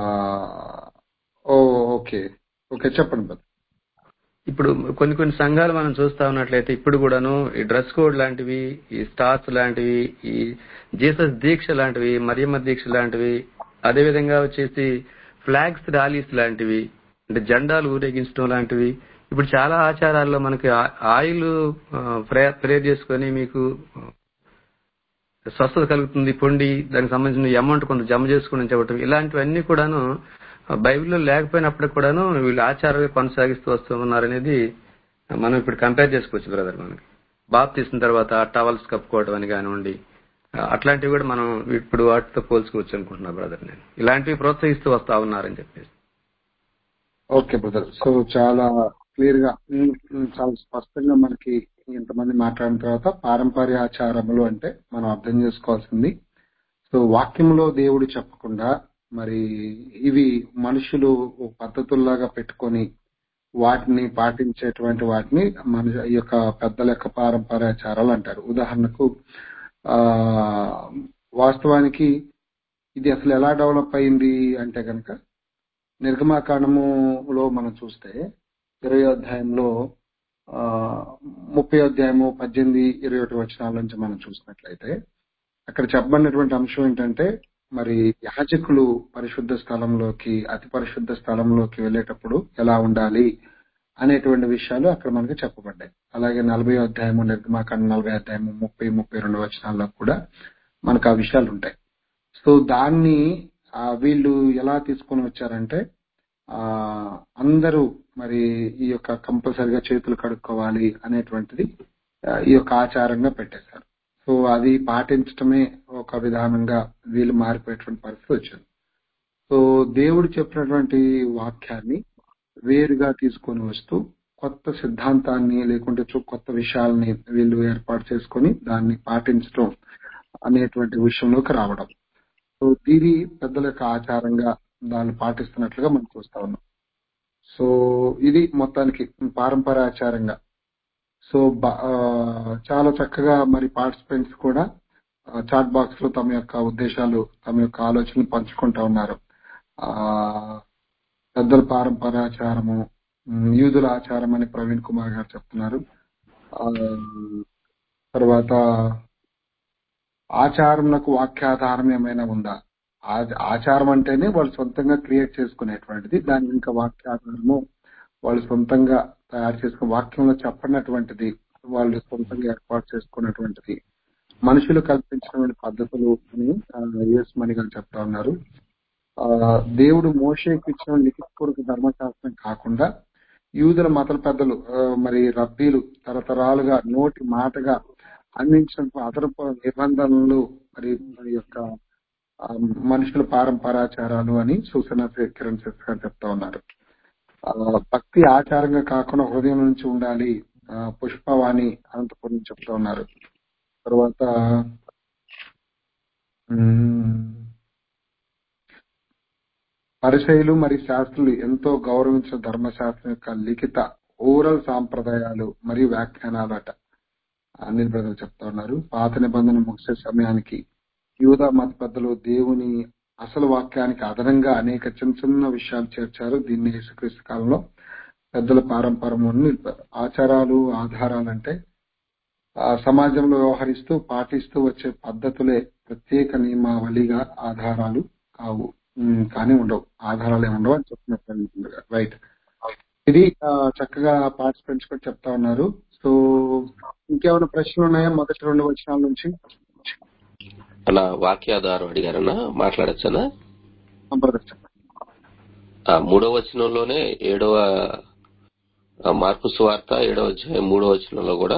ఓ ఓకే ఓకే చెప్పండి బ్రదర్ ఇప్పుడు కొన్ని కొన్ని సంఘాలు మనం చూస్తా ఉన్నట్లయితే ఇప్పుడు కూడాను ఈ డ్రెస్ కోడ్ లాంటివి ఈ స్టార్స్ లాంటివి ఈ జీసస్ దీక్ష లాంటివి మరియమ్మ దీక్ష లాంటివి అదే విధంగా వచ్చేసి ఫ్లాగ్స్ ర్యాలీస్ లాంటివి అంటే జెండాలు ఊరేగించడం లాంటివి ఇప్పుడు చాలా ఆచారాల్లో మనకి ఆ- ఆయిల్ ప్రేయర్ చేసుకొని మీకు స్వస్థత కలుగుతుంది పొండి దానికి సంబంధించిన అమౌంట్ కొంత జమ చేసుకుని చెప్పటం ఇలాంటివన్నీ కూడాను బైబిల్లో లేకపోయినప్పటికి కూడాను వీళ్ళు ఆచారాలు కొనసాగిస్తూ వస్తూ ఉన్నారనేది మనం ఇప్పుడు కంపేర్ చేసుకోవచ్చు బ్రదర్ మనకి బాబ్ తీసిన తర్వాత టవల్స్ కప్పుకోవడం అని కానివ్వండి అట్లాంటివి కూడా మనం ఇప్పుడు వాటితో పోల్చుకోవచ్చు అనుకుంటున్నా బ్రదర్ నేను ఇలాంటివి ప్రోత్సహిస్తూ వస్తా ఉన్నారని చెప్పేసి ఓకే బ్రదర్ సో చాలా క్లియర్ గా ఉమ్, ఉమ్, చాలా స్పష్టంగా మనకి ఇంతమంది మాట్లాడిన తర్వాత పారంపర్య ఆచారములు అంటే మనం అర్థం చేసుకోవాల్సింది సో వాక్యంలో దేవుడు చెప్పకుండా మరి ఇవి మనుషులు ఓ పద్ధతుల్లాగా పెట్టుకొని వాటిని పాటించేటువంటి వాటిని మన ఈ యొక్క పెద్దల యొక్క పారంపర్యాచారాలు అంటారు ఉదాహరణకు ఆ వాస్తవానికి ఇది అసలు ఎలా డెవలప్ అయింది అంటే కనుక నిర్గమాకాండములో మనం చూస్తే ఇరవై అధ్యాయంలో ఆ ముప్పై అధ్యాయము పద్దెనిమిది ఇరవై ఒకటి వచనాల నుంచి మనం చూసినట్లయితే అక్కడ చెప్పబడినటువంటి అంశం ఏంటంటే మరి యాజకులు పరిశుద్ధ స్థలంలోకి అతి పరిశుద్ధ స్థలంలోకి వెళ్ళేటప్పుడు ఎలా ఉండాలి అనేటువంటి విషయాలు అక్కడ మనకి చెప్పబడ్డాయి అలాగే నలభై అధ్యాయము నిర్గమాకాండ నలభై అధ్యాయము ముప్పై ముప్పై రెండు వచనాల్లో కూడా మనకు ఆ విషయాలు ఉంటాయి సో దాన్ని ఆ, వీళ్ళు ఎలా తీసుకొని వచ్చారంటే ఆ అందరూ మరి ఈ యొక్క కంపల్సరిగా చేతులు కడుక్కోవాలి అనేటువంటిది ఆ, ఈ యొక్క ఆచారంగా పెట్టేశారు సో అది పాటించటమే ఒక విధానంగా వీళ్ళు మారిపోయేటువంటి పరిస్థితి వచ్చింది సో దేవుడు చెప్పినటువంటి వాక్యాన్ని వేరుగా తీసుకొని వస్తూ కొత్త సిద్ధాంతాన్ని లేకుంటే చు- కొత్త విషయాల్ని వీళ్ళు ఏర్పాటు చేసుకొని దాన్ని పాటించడం అనేటువంటి విషయంలోకి రావడం సో దీని పెద్దల యొక్క ఆచారంగా దాన్ని పాటిస్తున్నట్లుగా మనం చూస్తా ఉన్నాం సో ఇది మొత్తానికి పారంపర్య ఆచారంగా సో బ- ఆ, చాలా చక్కగా మరి పార్టిసిపెంట్స్ కూడా చాట్ బాక్స్ లో తమ యొక్క ఉద్దేశాలు తమ యొక్క ఆలోచనలు పంచుకుంటా ఉన్నారు ఆ పెద్దల పారంపర్యాచారము ఉమ్, యూదుల ఆచారం అని ప్రవీణ్ కుమార్ గారు చెప్తున్నారు ఆ, తర్వాత ఆచారంలకు వాక్యాధారం ఏమైనా ఉందా ఆ- ఆచారం అంటేనే వాళ్ళు సొంతంగా క్రియేట్ చేసుకునేటువంటిది దానికి ఇంకా వాక్యాధారము వాళ్ళు సొంతంగా తయారు చేసుకున్న వాక్యంలో చెప్పనటువంటిది వాళ్ళు సొంతంగా ఏర్పాటు చేసుకున్నటువంటిది మనుషులు కల్పించినటువంటి పద్ధతులు అని యుఎస్ మణి గారు చెప్తా ఉన్నారు ఆ, దేవుడు మోషేకి ఇచ్చిన లిఖితపూర్వక ధర్మశాస్త్రం కాకుండా యూదుల మత పెద్దలు ఆ, మరి రబ్బీలు తరతరాలుగా నోటి మాటగా అందించిన అదనపు నిబంధనలు మరి ఈ యొక్క ఆ, మనుషుల పారంపరాచారాలు అని సూచన కిరణ్ శెట్టి గారు చెప్తా ఉన్నారు ఆ, భక్తి ఆచారంగా కాకుండా హృదయం నుంచి ఉండాలి ఆ, పుష్పవాణి అనంతపురం చెప్తా ఉన్నారు తర్వాత ఉమ్, పరిచయులు మరియు శాస్త్రులు ఎంతో గౌరవించిన ధర్మశాస్త్రం యొక్క లిఖిత ఓరల్ సాంప్రదాయాలు మరియు వ్యాఖ్యానాలు అట అనిల్ బ్రదర్ చెప్తా ఉన్నారు పాత నిబంధన ముగిసే సమయానికి యూదా మత పెద్దలు దేవుని అసలు వాక్యానికి అదనంగా అనేక చిన్న చిన్న విషయాలు చేర్చారు దీన్ని యేసుక్రీస్తు కాలంలో పెద్దల పారంపరము అని నిలిపారు ఆచారాలు ఆధారాలు అంటే ఆ సమాజంలో వ్యవహరిస్తూ పాటిస్తూ వచ్చే పద్ధతులే ప్రత్యేక నియమావళిగా ఆధారాలు కావు ఉమ్, కానీ ఉండవు ఆధారాలు ఏమి ఉండవు అని చెప్తున్నారు రైట్ ఇది ఆ, చక్కగా పార్టిసిపెంట్స్ కూడా చెప్తా ఉన్నారు సో ఇంకేమైనా ప్రశ్నలు ఉన్నాయా మొదటి రెండు వచనాల నుంచి అలా వాక్యాధారం అడిగారన్నా మాట్లాడచ్చనా బ్రదర్ చెప్పండి ఆ మూడవ వచనంలోనే ఏడవ ఆ మార్పు సువార్త ఏడవ అధ్యాయం మూడవ వచనంలో కూడా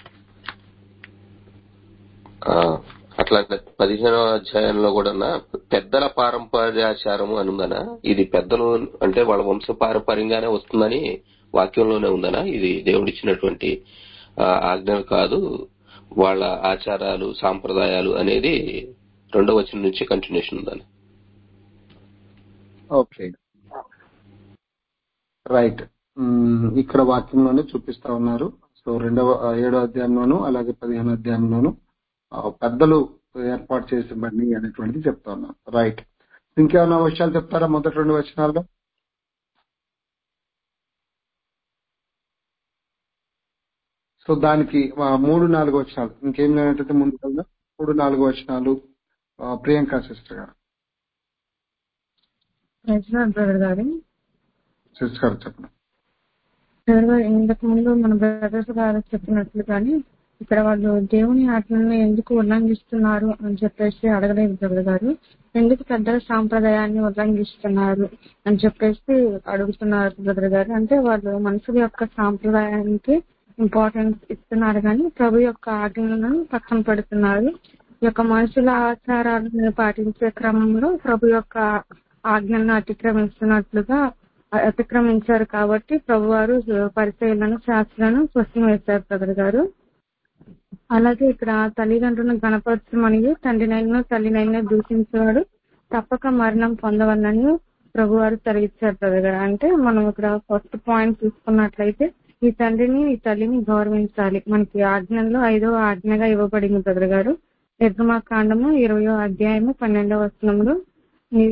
ఆ, అట్లాగే పదిహేనవ అధ్యాయంలో కూడా పెద్దల పారంపర్యాచారము అని ఉందనా ఇది పెద్దలు అంటే వాళ్ళ వంశ పారంపర్యంగానే వస్తుందని వాక్యంలోనే ఉందనా ఇది దేవుడిచ్చినటువంటి ఆ, ఆజ్ఞలు కాదు వాళ్ళ ఆచారాలు సాంప్రదాయాలు అనేది రెండవ వచనం నుంచి కంటిన్యూషన్ ఉందని ఓకే రైట్ మ్మ్, ఇక్కడ వాక్యంలోనే చూపిస్తా ఉన్నారు సో రెండవ ఆ, ఏడో అధ్యాయంలోను అలాగే పదిహేనో అధ్యాయంలోను ఆ, పెద్దలు ఏర్పాటు చేసిన అనేటువంటిది చెప్తా ఉన్నాను రైట్ ఇంకేమైనా విషయాలు చెప్తారా మొదటి రెండు వచనాల్లో సో దానికి ఆ, మూడు నాలుగు వచనాలు ఇంకేం లేనట్టయితే ముందు కదా మూడు నాలుగు వచనాలు ఆ, ప్రియాంక సిస్టర్ గారు ప్రజలు బ్రదర్ గారు సిస్టర్ గారు చెప్పండి బ్రదర్ గారు ఇంతకు ముందు మన బ్రదర్స్ గారు చెప్పినట్లు కానీ ఇక్కడ వాళ్ళు దేవుని ఆజ్ఞలను ఎందుకు ఉల్లంఘిస్తున్నారు అని చెప్పేసి అడగలేదు బ్రదర్ గారు ఎందుకు పెద్దల సాంప్రదాయాన్ని ఉల్లంఘిస్తున్నారు అని చెప్పేసి అడుగుతున్నారు బ్రదర్ గారు అంటే వాళ్ళు మనుషుల యొక్క సాంప్రదాయానికి ఇంపార్టెన్స్ ఇస్తున్నారు కానీ ప్రభు యొక్క ఆజ్ఞలను పక్కన పెడుతున్నారు ఈ యొక్క మనుషుల ఆచారాలను పాటించే క్రమంలో ప్రభు యొక్క ఆజ్ఞలను అతిక్రమిస్తున్నట్లుగా అతిక్రమించారు కాబట్టి ప్రభువారు పరిచయలను శాస్త్రాలను స్పష్టం వేశారు బ్రదర్ గారు అలాగే ఇక్కడ తల్లిదండ్రులను గణపరచు మరియు తండ్రినైనా తల్లినైనా దూషించేవాడు తప్పక మరణం పొందవలని ప్రభువారు తొలగించారు బ్రదర్ గారు అంటే మనం ఇక్కడ ఫస్ట్ పాయింట్ చూసుకున్నట్లయితే ఈ తండ్రిని ఈ తల్లిని గౌరవించాలి మనకి ఆజ్ఞల్లో ఐదవ ఆజ్ఞగా ఇవ్వబడింది బ్రదర్ గారు నిర్గమాకాండము ఇరవయో అధ్యాయము పన్నెండవ వచనంలో నీ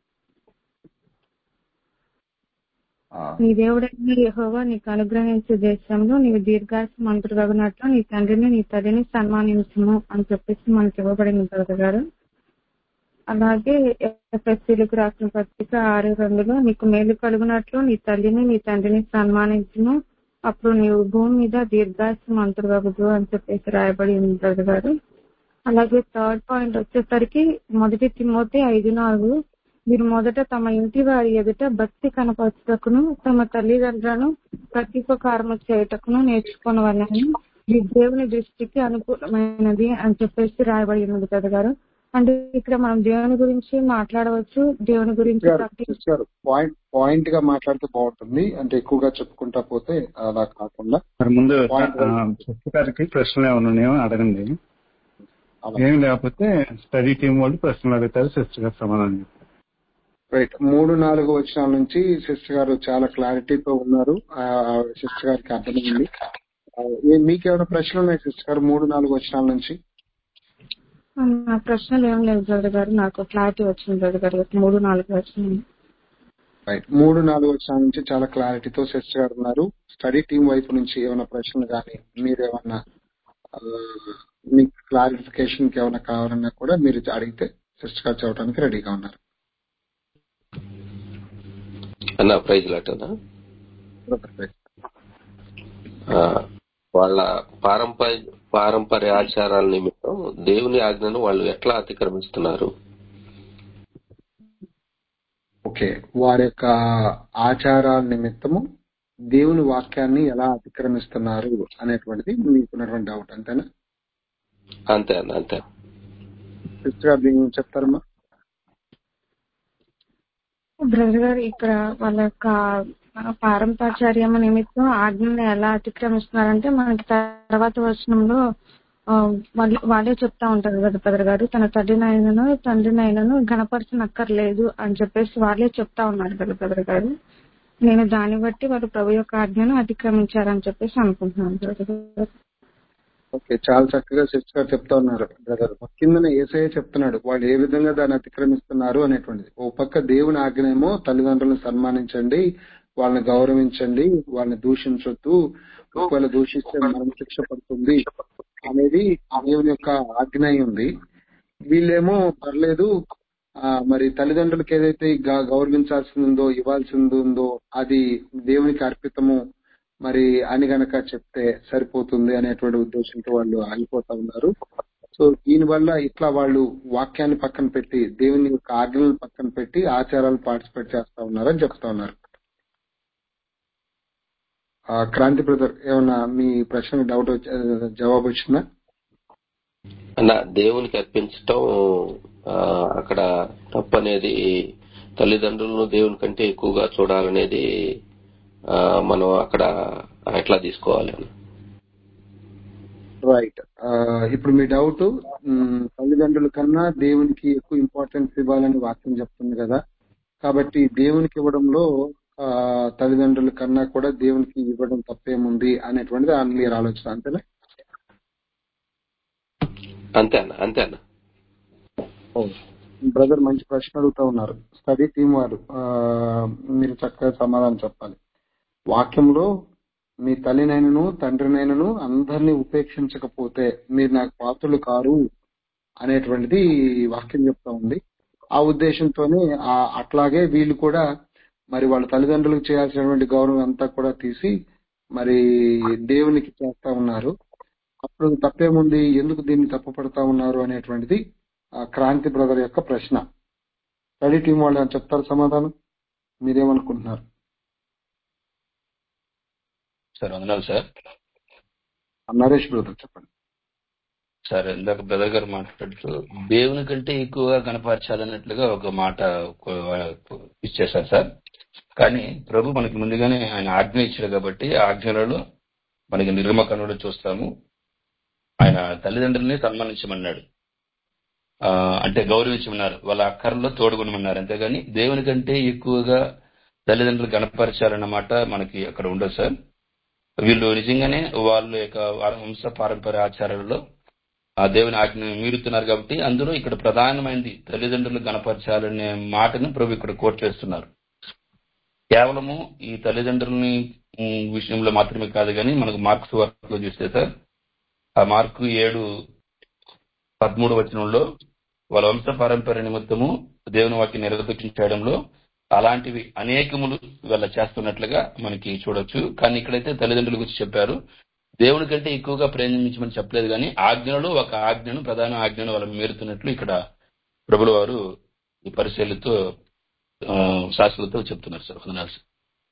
నీ దేవుడైన యెహోవా నీకు అనుగ్రహించే దేశంలో నీవు దీర్ఘాయుమంతుడగినట్లు నీ తండ్రిని నీ తల్లిని సన్మానించుము అని చెప్పేసి మనకి ఇవ్వబడింది బ్రదర్ గారు అలాగే ఎఫ్ఎస్సీలకు రాసిన పత్రిక ఆరు రెండులో నీకు మేలు కలుగునట్లు నీ తల్లిని నీ తండ్రిని సన్మానించును అప్పుడు నీవు భూమి మీద దీర్ఘాయుమంతుడగదు అని చెప్పేసి రాయబడి ఉంది బ్రదర్ గారు అలాగే థర్డ్ పాయింట్ వచ్చేసరికి మొదటి తిమోతి ఐదు నాలుగు మీరు మొదట తమ ఇంటి వారి ఎదుట భక్తి కనపరచుటకును తమ తల్లిదండ్రులను ప్రతీపకారము చేయుటకును నేర్చుకోవాలని ఇది దేవుని దృష్టికి అనుకూలమైనది అని చెప్పేసి రాయబడి ఉన్నది కదా గారు అంటే ఇక్కడ మనం దేవుని గురించి మాట్లాడవచ్చు దేవుని గురించి ప్రకటించ సిస్టర్ గారు పాయింట్ పాయింట్ గా మాట్లాడితే బాగుంటుంది అంటే ఎక్కువగా చెప్పుకుంటా పోతే అలా కాకుండా మరి ముందు పాయింట్ ఆ, శక్తి గారికి ప్రశ్నలు ఏమైనా ఉన్నాయో అడగండి ఏం లేకపోతే స్టడీ టీం వాళ్ళు ప్రశ్నలు అడుగుతారు సిస్టర్ గారు సమాధానం చెప్తారు. రైట్ మూడు నాలుగు వచనాల నుంచి సిస్టర్ గారు చాలా క్లారిటీతో ఉన్నారు ఆ సిస్టర్ గారికి అర్థమైంది ఆ, ఏ- మీకేమైనా ప్రశ్నలు ఉన్నాయి సిస్టర్ గారు మూడు నాలుగు వచనాల నుంచి నా ప్రశ్నలు ఏం లేదు బ్రదర్ గారు నాకు క్లారిటీ వచ్చింది బ్రదర్ గారు మూడు నాలుగు వచ్చింది రైట్ మూడు నాలుగు వచనాల నుంచి చాలా క్లారిటీతో సిస్టర్ గారు ఉన్నారు స్టడీ టీం వైపు నుంచి ఏమైనా ప్రశ్నలు కానీ మీరు ఏమన్నా ఆ, మీకు క్లారిఫికేషన్ కి ఏమైనా కావాలన్నా కూడా మీరు అడిగితే సిస్టర్ గారు చెప్పడానికి రెడీగా ఉన్నారు అన్న ప్రైజ్ లాటనా ఆ, వాళ్ళ పారంపర్య పారంపర్య ఆచారాల నిమిత్తం దేవుని ఆజ్ఞను వాళ్ళు ఎట్లా అతిక్రమిస్తున్నారు ఓకే వారి యొక్క ఆచారాల నిమిత్తము దేవుని వాక్యాన్ని ఎలా అతిక్రమిస్తున్నారు అనేటువంటిది మీకున్నటువంటి డౌట్ అంతేనా అంతే అన్న అంతే సిస్టర్ గారు దీని గురించి చెప్తారమ్మా బ్రదర్ గారు ఇక్కడ వాళ్ళ యొక్క పారంపర్యాచార్యం నిమిత్తం ఆజ్ఞని ఎలా అతిక్రమిస్తున్నారంటే మనకి తర్వాత వచనంలో ఆ, వాళ్ళు- వాళ్ళే చెప్తా ఉంటారు కదా బ్రదర్ గారు తన తల్లినైనను తండ్రినైనను గణపరచనక్కర్లేదు అని చెప్పేసి వాళ్ళే చెప్తా ఉన్నారు కదా బ్రదర్ గారు నేను దాన్ని బట్టి వాళ్ళు ప్రభు యొక్క ఆజ్ఞను అతిక్రమించారని చెప్పేసి అనుకుంటున్నాను బ్రదర్ గారు ఓకే చాలా చక్కగా సిస్టర్ గారు చెప్తా ఉన్నారు బ్రదర్ కిందన ఏసయ్య చెప్తున్నాడు వాళ్ళు ఏ విధంగా దాన్ని అతిక్రమిస్తున్నారు అనేటువంటిది ఓ పక్క దేవుని ఆజ్ఞనేమో తల్లిదండ్రులను సన్మానించండి వాళ్ళని గౌరవించండి వాళ్ళని దూషించొద్దు ఒకవేళ దూషిస్తే మరణ శిక్ష పడుతుంది అనేది దేవుని యొక్క ఆజ్ఞ అయి ఉంది వీళ్ళేమో పర్లేదు ఆ, మరి తల్లిదండ్రులకు ఏదైతే గ- గౌరవించాల్సింది ఉందో ఇవ్వాల్సింది ఉందో అది దేవునికి అర్పితము మరి అని గనక చెప్తే సరిపోతుంది అనేటువంటి ఉద్దేశంతో వాళ్ళు ఆగిపోతా ఉన్నారు సో దీని వల్ల ఇట్లా వాళ్ళు వాక్యాన్ని పక్కన పెట్టి దేవుని యొక్క ఆజ్ఞలను పక్కన పెట్టి ఆచారాలు పార్టిసిపేట్ చేస్తా ఉన్నారని చెప్తా ఉన్నారు ఆ, క్రాంతి బ్రదర్ ఏమన్నా మీ ప్రశ్న డౌట్ వచ్చి జవాబు వచ్చిందా అన్న దేవునికి అర్పించటం ఆ, అక్కడ తప్పనేది తల్లిదండ్రులను దేవుని కంటే ఎక్కువగా చూడాలనేది ఆ, మనం అక్కడ ఎట్లా తీసుకోవాలి అన్న రైట్ ఇప్పుడు మీ డౌట్ తల్లిదండ్రుల కన్నా దేవునికి ఎక్కువ ఇంపార్టెన్స్ ఇవ్వాలని వాక్యం చెప్తుంది కదా కాబట్టి దేవునికి ఇవ్వడంలో ఆ, తల్లిదండ్రుల కన్నా కూడా దేవునికి ఇవ్వడం తప్పేముంది అనేటువంటిది ఆ క్లియర్ ఆలోచన అంతేనా అంతే అన్న అంతే అన్న బ్రదర్ మంచి ప్రశ్న అడుగుతా ఉన్నారు స్టడీ టీం వారు ఆ, మీరు చక్కగా సమాధానం చెప్పాలి వాక్యంలో మీ తల్లినైనను తండ్రినైనను అందరినీ ఉపేక్షించకపోతే మీరు నాకు పాత్రలు కారు అనేటువంటిది వాక్యం చెప్తా ఉంది ఆ ఉద్దేశంతోనే ఆ అట్లాగే వీళ్ళు కూడా మరి వాళ్ళ తల్లిదండ్రులకు చేయాల్సినటువంటి గౌరవం అంతా కూడా తీసి మరి దేవునికి చేస్తా ఉన్నారు అప్పుడు తప్పేముంది ఎందుకు దీన్ని తప్పుపడతా ఉన్నారు అనేటువంటిది ఆ క్రాంతి బ్రదర్ యొక్క ప్రశ్న స్టడీ టీం వాళ్ళు ఏమైనా చెప్తారు సమాధానం మీరేమనుకుంటున్నారు సార్ వందనాలు సార్ నరేష్ బ్రదర్ చెప్పండి సార్ ఇందాక బ్రదర్ గారు మాట్లాడుతూ దేవుని కంటే ఎక్కువగా కనపరచాలన్నట్లుగా ఒక మాట ఒక- ఇచ్చేశారు సార్ కానీ ప్రభు మనకి ముందుగానే ఆయన ఆజ్ఞ ఇచ్చాడు కాబట్టి ఆ ఆజ్ఞలలో మనకి నిర్మకణుడు చూస్తాము ఆయన తల్లిదండ్రుల్ని సన్మానించమన్నాడు ఆ, అంటే గౌరవించమన్నారు వాళ్ళ అక్కర్లో తోడుగునమన్నారు అంతేగాని దేవుని కంటే ఎక్కువగా తల్లిదండ్రులు గణపరచాలన్నమాట మనకి అక్కడ ఉండదు సార్ వీళ్ళు నిజంగానే వాళ్ళ యొక్క వంశ పారంపర్య ఆచారాలలో ఆ దేవుని ఆజ్ఞ మీరుతున్నారు కాబట్టి అందులో ఇక్కడ ప్రధానమైనది తల్లిదండ్రులు గణపరచాలనే మాటను ప్రభు ఇక్కడ కోట్ చేస్తున్నారు కేవలము ఈ తల్లిదండ్రులని ఉమ్, విషయంలో మాత్రమే కాదు కానీ మనకు మార్క్స్ వర్క్ చూస్తే సార్ ఆ మార్కు ఏడు పదమూడు వచనంలో వాళ్ళ వంశ పారంపర్య నిమిత్తము దేవుని వాక్యం నిర్వర్తించడంలో అలాంటివి అనేకములు వీళ్ళ చేస్తున్నట్లుగా మనకి చూడొచ్చు కానీ ఇక్కడైతే తల్లిదండ్రుల గురించి చెప్పారు దేవుని కంటే ఎక్కువగా ప్రేమించమని చెప్పలేదు కానీ ఆజ్ఞలో ఒక ఆజ్ఞను ప్రధాన ఆజ్ఞను వాళ్ళు మీరుతున్నట్లు ఇక్కడ ప్రభుల వారు ఈ పరిశీలతో శాస్త్రులతో చెప్తున్నారు సార్ వందనాలు సార్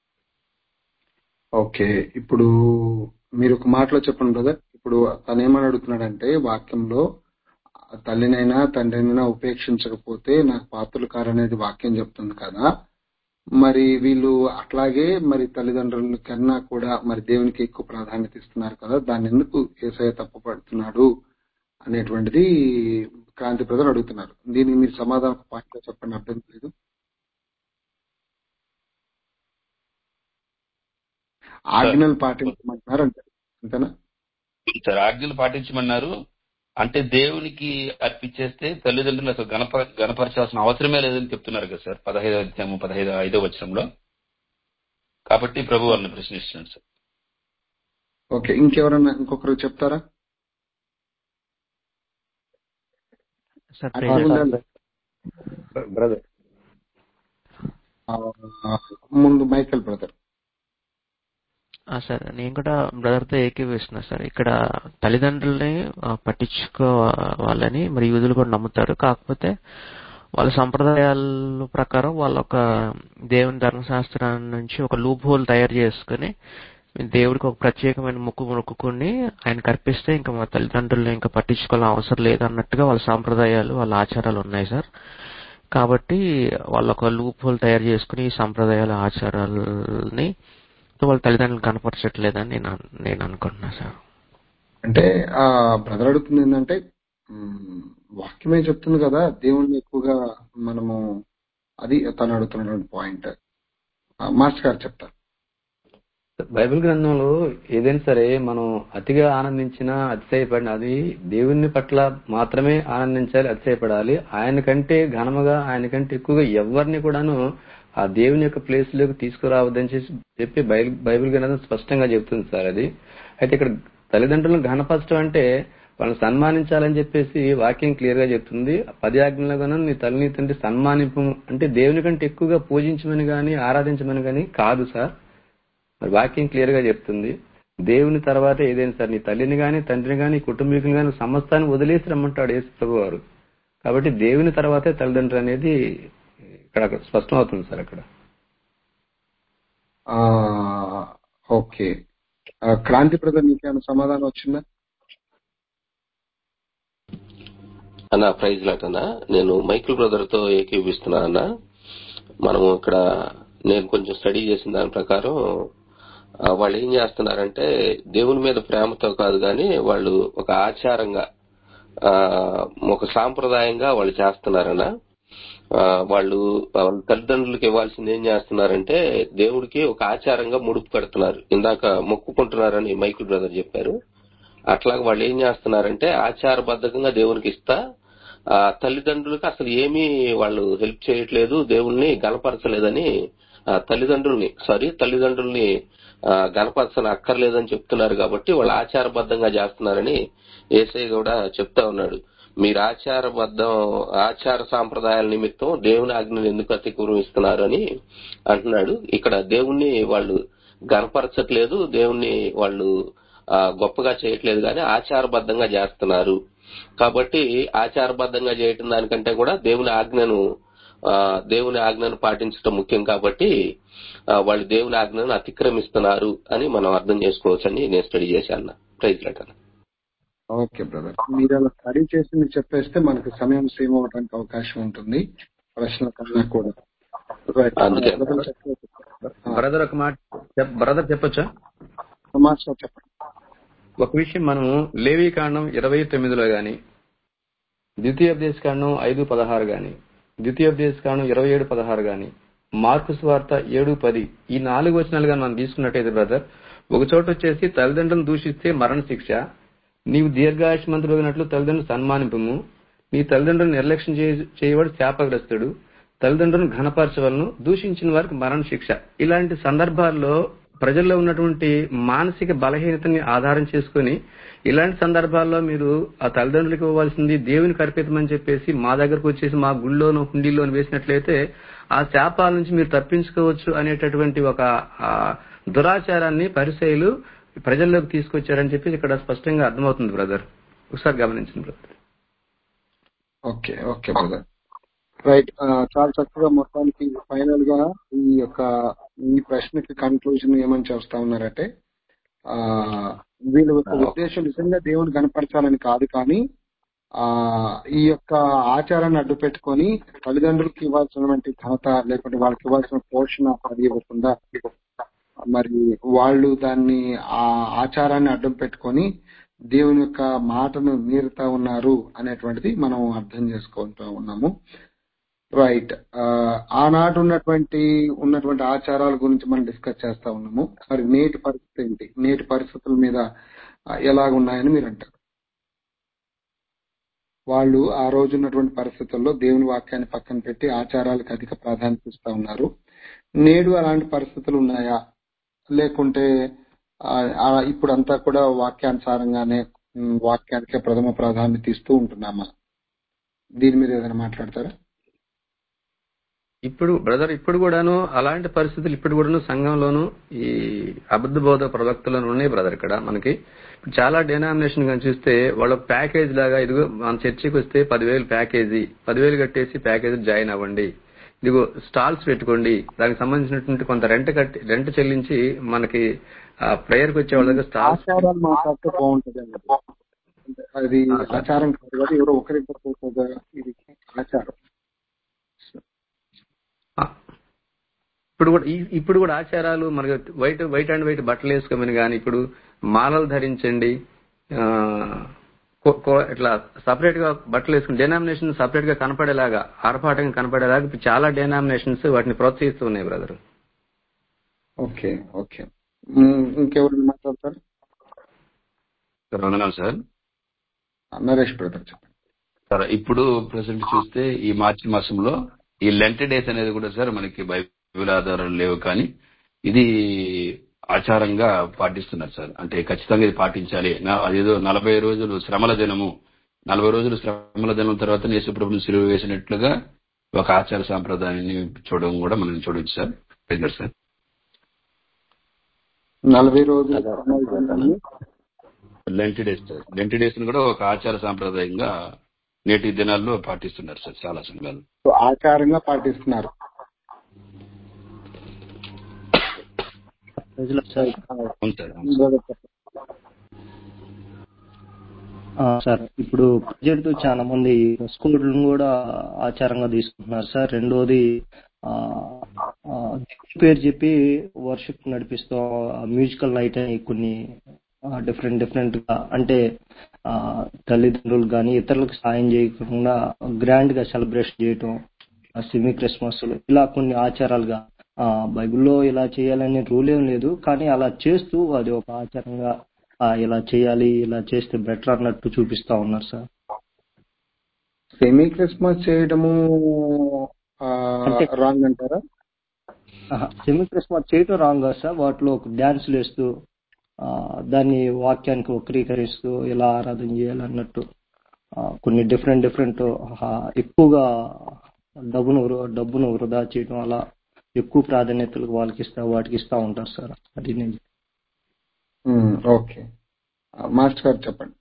ఓకే ఇప్పుడు మీరు ఒక మాటలో చెప్పండి బ్రదర్ ఇప్పుడు తను ఏమని అడుగుతున్నాడంటే వాక్యంలో తల్లినైనా తండ్రినైనా ఉపేక్షించకపోతే నాకు పాత్రలు కారనేది వాక్యం చెప్తుంది కదా మరి వీళ్ళు అట్లాగే మరి తల్లిదండ్రుల కన్నా కూడా మరి దేవునికి ఎక్కువ ప్రాధాన్యత ఇస్తున్నారు కదా దాన్ని ఎందుకు ఏసఐ తప్పుపడుతున్నాడు అనేటువంటిది క్రాంతి బ్రదర్ అడుగుతున్నారు దీనికి మీరు సమాధానం పాయింట్ చెప్పండి అర్థం లేదు ఆజ్ఞలు పాటించమంటున్నారు అంటే అంతేనా సార్ ఆజ్ఞలు పాటించమన్నారు అంటే దేవునికి అర్పించేస్తే తల్లిదండ్రులు అసలు గణప గణపరచాల్సిన అవసరమే లేదని చెప్తున్నారు కదా సార్ పదహైదు అధ్యాయము పదహైదు ఐదో వచనంలో కాబట్టి ప్రభు వారిని ప్రశ్నిస్తున్నాడు సార్ ఓకే ఇంకెవరన్నా ఇంకొకరు చెప్తారా సార్ అట్లా ప్రేమ ఉండాలి. బ్రదర్ ఆ, ముందు మైకల్ బ్రదర్ ఆ, సార్ నేను కూడా బ్రదర్తో ఏకీవిస్తున్నా సార్ ఇక్కడ తల్లిదండ్రుల్ని ఆ, పట్టించుకోవాలని మరి యూదులు కూడా నమ్ముతారు కాకపోతే వాళ్ళ సంప్రదాయాల ప్రకారం వాళ్ళ ఒక దేవుని ధర్మశాస్త్రాన్ని నుంచి ఒక లూప్ హోల్ తయారు చేసుకుని దేవుడికి ఒక ప్రత్యేకమైన ముక్కు మొక్కుకుని ఆయన కర్పిస్తే ఇంకా మా తల్లిదండ్రులు ఇంకా పట్టించుకోవాలని అవసరం లేదన్నట్టుగా వాళ్ళ సాంప్రదాయాలు వాళ్ళ ఆచారాలు ఉన్నాయి సార్ కాబట్టి వాళ్ళ ఒక లూప్ హోల్ తయారు చేసుకుని ఈ సంప్రదాయాల ఆచారాలని వాళ్ళ తల్లిదండ్రులు కనపరచట్లేదని నేను అన్- నేను అనుకుంటున్నా సార్ అంటే ఆ బ్రదర్ అడుగుతుంది ఏంటంటే మ్, వాక్యమే చెప్తుంది కదా దేవుణ్ణి ఎక్కువగా మనము అది తను అడుగుతున్నటువంటి పాయింట్ మాస్టర్ గారు చెప్తారు బైబిల్ గ్రంథంలో ఏదైనా సరే మనం అతిగా ఆనందించినా అతిశయపడిన అది దేవుని పట్ల మాత్రమే ఆనందించాలి అతిశయపడాలి ఆయన కంటే ఘనముగా ఆయన కంటే ఎక్కువగా ఎవరిని కూడాను ఆ దేవుని యొక్క ప్లేస్ లోకి తీసుకురావద్దని చేసి చెప్పి బైబిల్ బైబిల్ గ్రంథం స్పష్టంగా చెప్తుంది సార్ అది అయితే ఇక్కడ తల్లిదండ్రులను ఘనపరచడం అంటే వాళ్ళని సన్మానించాలని చెప్పేసి వాక్యం క్లియర్ గా చెప్తుంది పది ఆజ్ఞలో గాను నీ తల్లిని తండ్రి సన్మానింపు అంటే దేవుని కంటే ఎక్కువగా పూజించమని గాని ఆరాధించమని గాని కాదు సార్ మరి వాక్యం క్లియర్ గా చెప్తుంది దేవుని తర్వాత ఏదైనా సార్ నీ తల్లిని గాని తండ్రిని గాని కుటుంబీకులు గాని సమస్తాన్ని వదిలేసి రమ్మంటాడు యేసు ప్రభు వారు కాబట్టి దేవుని తర్వాతే తల్లిదండ్రులు అనేది ఇక్కడ స్పష్టం అవుతుంది సార్ అక్కడ ఆ ఓకే ఆ, క్రాంతి బ్రదర్ నీకేమైనా సమాధానం వచ్చిందా అన్న ప్రైజ్ లాట్ అన్న నేను మైకిల్ బ్రదర్ తో ఏకీపిస్తున్నా అన్న మనము ఇక్కడ నేను కొంచెం స్టడీ చేసిన దాని ప్రకారం ఆ, వాళ్ళు ఏం చేస్తున్నారంటే దేవుని మీద ప్రేమతో కాదు కానీ వాళ్ళు ఒక ఆచారంగా ఆ, ఒక సాంప్రదాయంగా వాళ్ళు చేస్తున్నారన్న ఆ, వాళ్ళు వాళ్ళ తల్లిదండ్రులకు ఇవ్వాల్సింది ఏం చేస్తున్నారంటే దేవుడికి ఒక ఆచారంగా ముడుపు కడుతున్నారు ఇందాక మొక్కుకుంటున్నారని మైకిల్ బ్రదర్ చెప్పారు అట్లాగే వాళ్ళు ఏం చేస్తున్నారంటే ఆచారబద్ధంగా దేవునికి ఇస్తా ఆ తల్లిదండ్రులకు అసలు ఏమీ వాళ్ళు హెల్ప్ చేయట్లేదు దేవుణ్ణి గనపరచలేదని ఆ, తల్లిదండ్రుల్ని సారీ తల్లిదండ్రుల్ని ఆ, గనపరచని అక్కర్లేదని చెప్తున్నారు కాబట్టి వాళ్ళు ఆచారబద్ధంగా చేస్తున్నారని ఏసై కూడా చెప్తా ఉన్నాడు మీరు ఆచారబద్ధం ఆచార సాంప్రదాయాల నిమిత్తం దేవుని ఆజ్ఞను ఎందుకు అతిక్రమం ఇస్తున్నారు అని అంటున్నాడు ఇక్కడ దేవుణ్ణి వాళ్ళు గనపరచట్లేదు దేవుణ్ణి వాళ్ళు ఆ, గొప్పగా చేయట్లేదు కానీ ఆచారబద్ధంగా చేస్తున్నారు కాబట్టి ఆచారబద్ధంగా చేయటం దానికంటే కూడా దేవుని ఆజ్ఞను ఆ, దేవుని ఆజ్ఞను పాటించడం ముఖ్యం కాబట్టి ఆ, వాళ్ళు దేవుని ఆజ్ఞను అతిక్రమిస్తున్నారు అని మనం అర్థం చేసుకోవచ్చని నేను స్టడీ చేశాను ప్రైజ్ లెటర్ ఓకే బ్రదర్ మీరు అలా స్టడీ చేసి మీరు చెప్పేస్తే మనకు సమయం సేవ్ అవ్వడానికి అవకాశం ఉంటుంది ప్రశ్నల కన్నా కూడా రైట్ అందుకే బ్రదర్ చెప్పండి. ఆ, బ్రదర్ ఒక మాట బ్రదర్ చెప్పొచ్చా సమాచారం చెప్పండి ఒక విషయం మనము లేవీ కాండం ఇరవై తొమ్మిదిలో గాని ద్వితీయోపదేశ కాండం ఐదు పదహారు గాని ద్వితీయోపదేశ కాండం ఇరవై ఏడు పదహారు గాని మార్కుస్ వార్త ఏడు పది ఈ నాలుగు వచనాలుగా మనం తీసుకున్నట్టయితే బ్రదర్ ఒక చోట వచ్చేసి తల్లిదండ్రులను దూషిస్తే మరణ శిక్ష నీవు దీర్ఘాయుష్మంతుడగినట్లు తల్లిదండ్రులు సన్మానింపము నీ తల్లిదండ్రులను నిర్లక్ష్యం చేయ- చేయవాడు శాపగ్రస్తుడు తల్లిదండ్రులను ఘనపరచవలను దూషించిన వారికి మరణ శిక్ష ఇలాంటి సందర్భాల్లో ప్రజల్లో ఉన్నటువంటి మానసిక బలహీనతని ఆధారం చేసుకొని ఇలాంటి సందర్భాల్లో మీరు ఆ తల్లిదండ్రులకు ఇవ్వాల్సింది దేవునికి అర్పితమని చెప్పేసి మా దగ్గరకు వచ్చేసి మా గుళ్ళోను హుండీలోను వేసినట్లయితే ఆ శాపాల నుంచి మీరు తప్పించుకోవచ్చు అనేటటువంటి ఒక ఆ, దురాచారాన్ని పరిచయలు ప్రజల్లోకి తీసుకొచ్చారని చెప్పి ఇక్కడ స్పష్టంగా అర్థమవుతుంది బ్రదర్ ఒకసారి గమనించండి brother okay okay brother right ఆ, చాలా చక్కగా మొత్తానికి ఫైనల్ గా ఈ యొక్క ఈ ప్రశ్నకి కన్క్లూజన్ ఏమని చేస్తా ఉన్నారంటే ఆ వీళ్ళ యొక్క ఉద్దేశం నిజంగా దేవుని కనపరచాలని కాదు కానీ ఆ ఈ యొక్క ఆచారాన్ని అడ్డు పెట్టుకొని తల్లిదండ్రులకి ఇవ్వాల్సినటువంటి ఘనత లేకుంటే వాళ్ళకి ఇవ్వాల్సిన పోషణ అది ఇవ్వకుండా మరి వాళ్ళు దాన్ని ఆ ఆచారాన్ని అడ్డం పెట్టుకొని దేవుని యొక్క మాటను మీరుతా ఉన్నారు అనేటువంటిది మనం అర్థం చేసుకుంటూ ఉన్నాము రైట్ ఆనాడు ఉన్నటువంటి ఉన్నటువంటి ఆచారాల గురించి మనం డిస్కస్ చేస్తా ఉన్నాము మరి నేటి పరిస్థితి ఏంటి నేటి పరిస్థితుల మీద ఆ, ఎలాగ ఉన్నాయని మీరు అంటారు వాళ్ళు ఆ రోజు ఉన్నటువంటి పరిస్థితుల్లో దేవుని వాక్యాన్ని పక్కన పెట్టి ఆచారాలకు అధిక ప్రాధాన్యత ఇస్తా ఉన్నారు నేడు అలాంటి పరిస్థితులు ఉన్నాయా లేకుంటే ఆ, ఆ, ఇప్పుడంతా కూడా వాక్యానుసారంగానే ఉమ్, వాక్యానికే ప్రథమ ప్రాధాన్యత ఇస్తూ ఉంటున్నామా దీని మీద ఏదైనా మాట్లాడతారా ఇప్పుడు బ్రదర్ ఇప్పుడు కూడాను అలాంటి పరిస్థితులు ఇప్పుడు కూడాను సంఘంలోను ఈ అబద్ధ బోధ ప్రవక్తలను ఉన్నాయి బ్రదర్ ఇక్కడ మనకి చాలా డెనామినేషన్ కానీ చూస్తే వాళ్ళ ప్యాకేజ్ లాగా ఇదిగో మన చర్చికి వస్తే పదివేలు ప్యాకేజీ పదివేలు కట్టేసి ప్యాకేజీ జాయిన్ అవ్వండి ఇదిగో స్టాల్స్ పెట్టుకోండి దానికి సంబంధించినటువంటి కొంత రెంట్ కట్టి రెంట్ చెల్లించి మనకి ప్రేయర్ కి వచ్చే వాళ్ళ దగ్గర స్టాల్స్ ఆచారాలు మాట్లాడితే బాగుంటది అన్నది. అంటే అది ఆచారం కాదు కదా ఎవరో ఒకరిద్దరు పోతుందా ఇది ఆచారం ఇప్పుడు కూడా ఈ- ఇప్పుడు కూడా ఆచారాలు మనకి వైట్ వైట్ అండ్ వైట్ బట్టలు వేసుకోమని కానీ ఇప్పుడు మాలలు ధరించండి ఆ, కో- కో- ఇట్లా సపరేట్ గా బట్టలు వేసుకుని డెనామినేషన్ సపరేట్ గా కనపడేలాగా ఆర్భాటంగా కనపడేలాగా ఇప్పుడు చాలా డెనామినేషన్స్ వాటిని ప్రోత్సహిస్తూ ఉన్నాయి బ్రదర్ ఓకే ఓకే ఉమ్, ఇంకెవరు మాట్లాడతారు సార్ వందనాలు సార్ నరేష్ బ్రదర్ చెప్పండి సార్ ఇప్పుడు ప్రెసెంట్ చూస్తే ఈ మార్చి మాసంలో ఈ లెంట్ డేస్ అనేది కూడా సార్ మనకి బైబిల్ ఆధారాలు లేవు కానీ ఇది ఆచారంగా పాటిస్తున్నారు సార్ అంటే ఖచ్చితంగా ఇది పాటించాలి నా- అదేదో నలభై రోజులు శ్రమల దినము నలభై రోజులు శ్రమల దినం తర్వాత యేసుప్రభుని సిలువ వేసినట్లుగా ఒక ఆచార సాంప్రదాయాన్ని చూడడం కూడా మనం చూడొచ్చు సార్ పెద్దలు సార్ నలభై రోజులు సమావేశాన్ని Lent days sir Lent days కూడా ఒక ఆచార సాంప్రదాయంగా నేటి దినాల్లో పాటిస్తున్నారు సార్ చాలా సంఘాలు ఆచారంగా పాటిస్తున్నారు ప్రజలు సార్ అవును సార్ అవును సార్. బ్రదర్ చెప్పండి. ఆ, సార్ ఇప్పుడు ప్రజెంట్ చాలా మంది స్కూళ్ళను కూడా ఆచారంగా తీసుకుంటున్నారు సార్ రెండోది ఆ, ఆ, దేవుని పేరు చెప్పి వర్షిప్ నడిపిస్తాం మ్యూజికల్ నైట్ అని కొన్ని డిఫరెంట్ డిఫరెంట్ గా అంటే ఆ, తల్లిదండ్రులు కానీ ఇతరులకు సాయం చేయకుండా గ్రాండ్ గా సెలబ్రేషన్ చేయటం సెమీ క్రిస్మస్ ఇలా కొన్ని ఆచారాలుగా ఆ, బైబిల్లో ఇలా చేయాలనే రూల్ ఏం లేదు కానీ అలా చేస్తూ అది ఒక ఆచారంగా ఆ, ఇలా చేయాలి ఇలా చేస్తే బెటర్ అన్నట్టు చూపిస్తా ఉన్నారు సార్ సెమీ క్రిస్మస్ చేయడము అంటే రాంగ్ అంటారా సెమీ క్రిస్మస్ చేయటం రాంగ్ కాదు సార్ వాటిలో ఒక డ్యాన్సులు వేస్తూ ఆ, దాన్ని వాక్యానికి వక్రీకరిస్తూ ఇలా ఆరాధన చేయాలన్నట్టు ఆ, కొన్ని డిఫరెంట్ డిఫరెంట్ ఎక్కువగా డబ్బును వృ- డబ్బును వృధా చేయడం అలా ఎక్కువ ప్రాధాన్యతలు వాళ్ళకి ఇస్తా వాటికి ఇస్తా ఉంటారు సార్ అది నేను ఉమ్, ఓకే ఆ, మాస్టర్ గారు చెప్పండి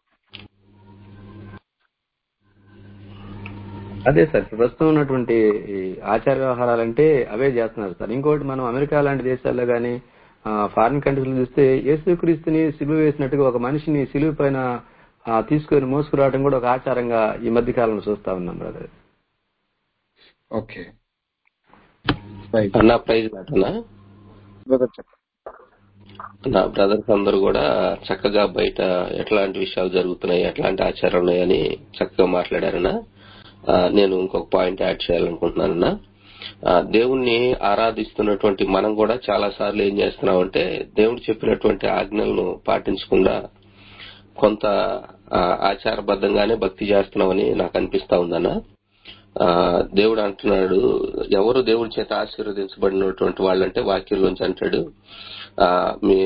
అదే సార్ ఇప్పుడు ప్రస్తుతం ఉన్నటువంటి ఈ ఆచార వ్యవహారాలంటే అవే చేస్తున్నారు సార్ ఇంకోటి మనం అమెరికా లాంటి దేశాల్లో కానీ ఫారిన్ కంట్రీలు చూస్తే యేసుక్రీస్తుని సిలువ వేసినట్టుగా ఒక మనిషిని సిలువ పైన ఆ, తీసుకొని మోసుకురావడం కూడా ఒక ఆచారంగా ఈ మధ్య కాలంలో చూస్తా ఉన్నాం బ్రదర్ ఓకే రైట్ అన్న ప్రైజ్ అన్నా బ్రదర్ చెప్పండి నా బ్రదర్స్ అందరూ కూడా చక్కగా బయట ఎట్లాంటి విషయాలు జరుగుతున్నాయి ఎట్లాంటి ఆచారాలు ఉన్నాయని చక్కగా మాట్లాడారన్నా ఆ, నేను ఇంకొక పాయింట్ యాడ్ చేయాలనుకుంటున్నానన్నా ఆ, దేవుణ్ణి ఆరాధిస్తున్నటువంటి మనం కూడా చాలా సార్లు ఏం చేస్తున్నామంటే దేవుడు చెప్పినటువంటి ఆజ్ఞలను పాటించకుండా కొంత ఆ, ఆచారబద్ధంగానే భక్తి చేస్తున్నామని నాకు అనిపిస్తా ఉందన్న ఆ, దేవుడు అంటున్నాడు ఎవరు దేవుడి చేత ఆశీర్వదించబడినటువంటి వాళ్ళంటే వాక్యంలోంచి అంటాడు ఆ, మీ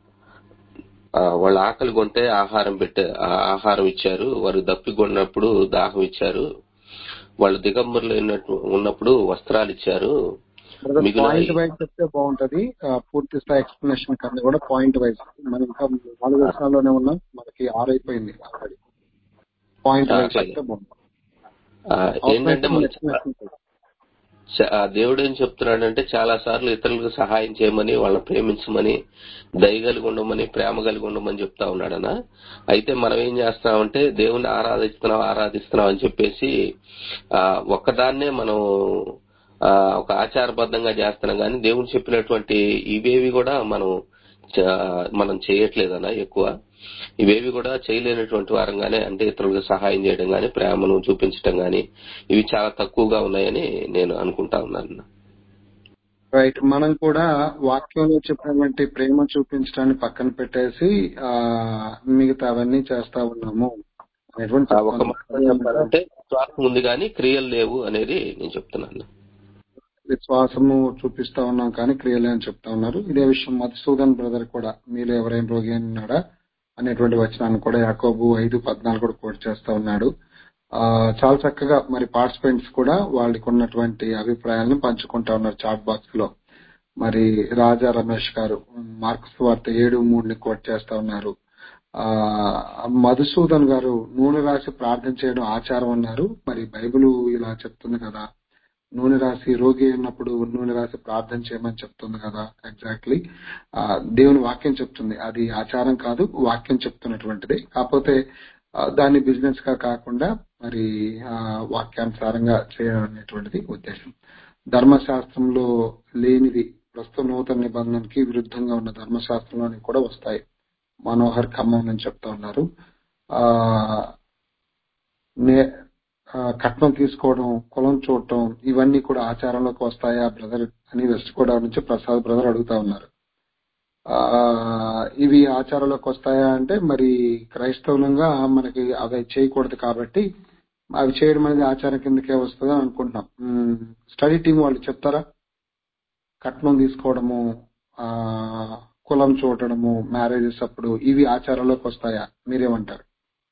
ఆ, వాళ్ళ ఆకలి కొంటే ఆహారం పెట్టే ఆ, ఆహారం ఇచ్చారు వారు దప్పికొన్నప్పుడు దాహం ఇచ్చారు వాళ్ళు దిగంబరులు అయినట్టు ఉన్నప్పుడు వస్త్రాలు ఇచ్చారు బ్రదర్ మిగిలిన పాయింట్ వైజ్ చెప్తే బాగుంటది ఆ, పూర్తి స్థాయి ఎక్స్ప్లెనేషన్ కన్నా కూడా పాయింట్ వైజ్ మనం ఇంకా నాలుగు వర్షాల్లోనే ఉన్నాం మనకి ఆరు అయిపోయింది ఆల్రెడీ పాయింట్ ఆ, వైజ్ అట్లాగే చెప్తే బాగుంటుంది ఆ, ఏంటంటే అవసరమైతే మన ఎక్స్ప్లెనేషన్ చ- ఆ దేవుడు ఏం చెప్తున్నాడంటే చాలా సార్లు ఇతరులకు సహాయం చేయమని వాళ్ళని ప్రేమించమని దయ కలిగి ఉండమని ప్రేమ కలిగి ఉండమని చెప్తా ఉన్నాడన అయితే మనం ఏం చేస్తున్నామంటే దేవుని ఆరాధిస్తున్నాం ఆరాధిస్తున్నాం అని చెప్పేసి ఆ ఒక్కదాన్నే మనం ఆ ఒక ఆచారబద్ధంగా చేస్తున్నాం కానీ దేవుడు చెప్పినటువంటి ఇవేవి కూడా మనం చ- మనం చేయట్లేదన్న ఎక్కువ ఇవేవి కూడా చేయలేనటువంటి వారంగానే అంటే ఇతరులకు సహాయం చేయడం గాని ప్రేమను చూపించడం గాని ఇవి చాలా తక్కువగా ఉన్నాయని నేను అనుకుంటా ఉన్నాను రైట్ మనం కూడా వాక్యంలో చెప్పినటువంటి ప్రేమ చూపించడాన్ని పక్కన పెట్టేసి ఆ మిగతా అవన్నీ చేస్తా ఉన్నాము అనేటువంటి ఆ చెప్తా ఒక ఉన్నాం మాట అదేమంటారా చెప్పాలంటే విశ్వాసం ఉంది కానీ క్రియలు లేవు అనేది నేను చెప్తున్నాను విశ్వాసము చూపిస్తా ఉన్నాం కానీ క్రియలే అని చెప్తా ఉన్నారు ఇదే విషయం మధుసూదన్ బ్రదర్ కూడా మీలో ఎవరైనా రోగి అని ఉన్నాడా అనేటువంటి వచనాన్ని కూడా యాకోబు ఐదు పద్నాలుగు కూడా కోట్ చేస్తా ఉన్నాడు ఆ చాలా చక్కగా మరి పార్టిసిపెంట్స్ కూడా వాళ్ళకి ఉన్నటువంటి అభిప్రాయాలను పంచుకుంటా ఉన్నారు చాట్ బాక్స్ లో మరి రాజా రమేష్ గారు మార్క్స్ వార్త ఏడు మూడుని కోట్ చేస్తా ఉన్నారు ఆ మధుసూదన్ గారు నూనె రాసి ప్రార్థన చేయడం ఆచారం అన్నారు మరి బైబిల్ ఇలా చెప్తుంది కదా నూనె రాసి రోగి ఉన్నప్పుడు నూనె రాసి ప్రార్థన చేయమని చెప్తుంది కదా ఎగ్జాక్ట్లీ ఆ దేవుని వాక్యం చెప్తుంది అది ఆచారం కాదు వాక్యం చెప్తున్నటువంటిది కాకపోతే ఆ, దాన్ని బిజినెస్ గా కాకుండా మరి ఆ వాక్యానుసారంగా చేయడం అనేటువంటిది ఉద్దేశం ధర్మశాస్త్రంలో లేనిది ప్రస్తుత నూతన నిబంధనకి విరుద్ధంగా ఉన్న ధర్మశాస్త్రంలోని కూడా వస్తాయి మనోహర్ ఖమ్మం అని చెప్తా ఉన్నారు ఆ నే ఆ, కట్నం తీసుకోవడం కులం చూడటం ఇవన్నీ కూడా ఆచారంలోకి వస్తాయా బ్రదర్ అని వెస్ట్ గోదావరి నుంచి ప్రసాద్ బ్రదర్ అడుగుతా ఉన్నారు ఆ ఇవి ఆచారంలోకి వస్తాయా అంటే మరి క్రైస్తవులంగా మనకి అవి చేయకూడదు కాబట్టి అవి చేయడం అనేది ఆచారం కిందకే వస్తుంది అని అనుకుంటున్నాం స్టడీ టీం వాళ్ళు చెప్తారా కట్నం తీసుకోవడము ఆ కులం చూడటము మ్యారేజెస్ అప్పుడు ఇవి ఆచారంలోకి వస్తాయా మీరేమంటారు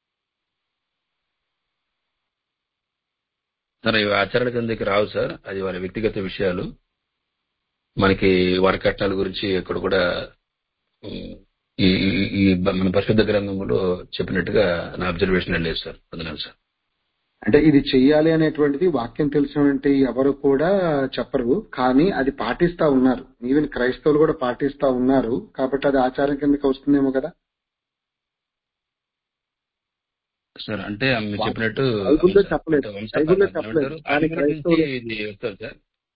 సార్ ఇవి ఆచరణ కిందకి రావు సార్ అది వారి వ్యక్తిగత విషయాలు మనకి వారి కట్నాల గురించి ఎక్కడ కూడా ఉమ్, ఈ ఈ- ఈ మన పరిశుద్ధ గ్రంథంలో చెప్పినట్టుగా నా అబ్జర్వేషన్ లేదు సార్ వదనాలు సార్ అంటే ఇది చెయ్యాలి అనేటువంటిది వాక్యం తెలిసినటువంటి ఎవరు కూడా చెప్పరు కానీ అది పాటిస్తా ఉన్నారు ఈవెన్ క్రైస్తవులు కూడా పాటిస్తా ఉన్నారు కాబట్టి అది ఆచారం కిందకి వస్తుందేమో కదా సార్ అంటే మీరు వాక్- చెప్పినట్టు బైబిల్లో అవును సార్ చెప్పలేదు అంటే వంశ బైబిల్లో చెప్పలేదు ఏమంటారు కానీ అన్యుల నుంచి క్రైస్తవులు ఇది వస్తుంది సార్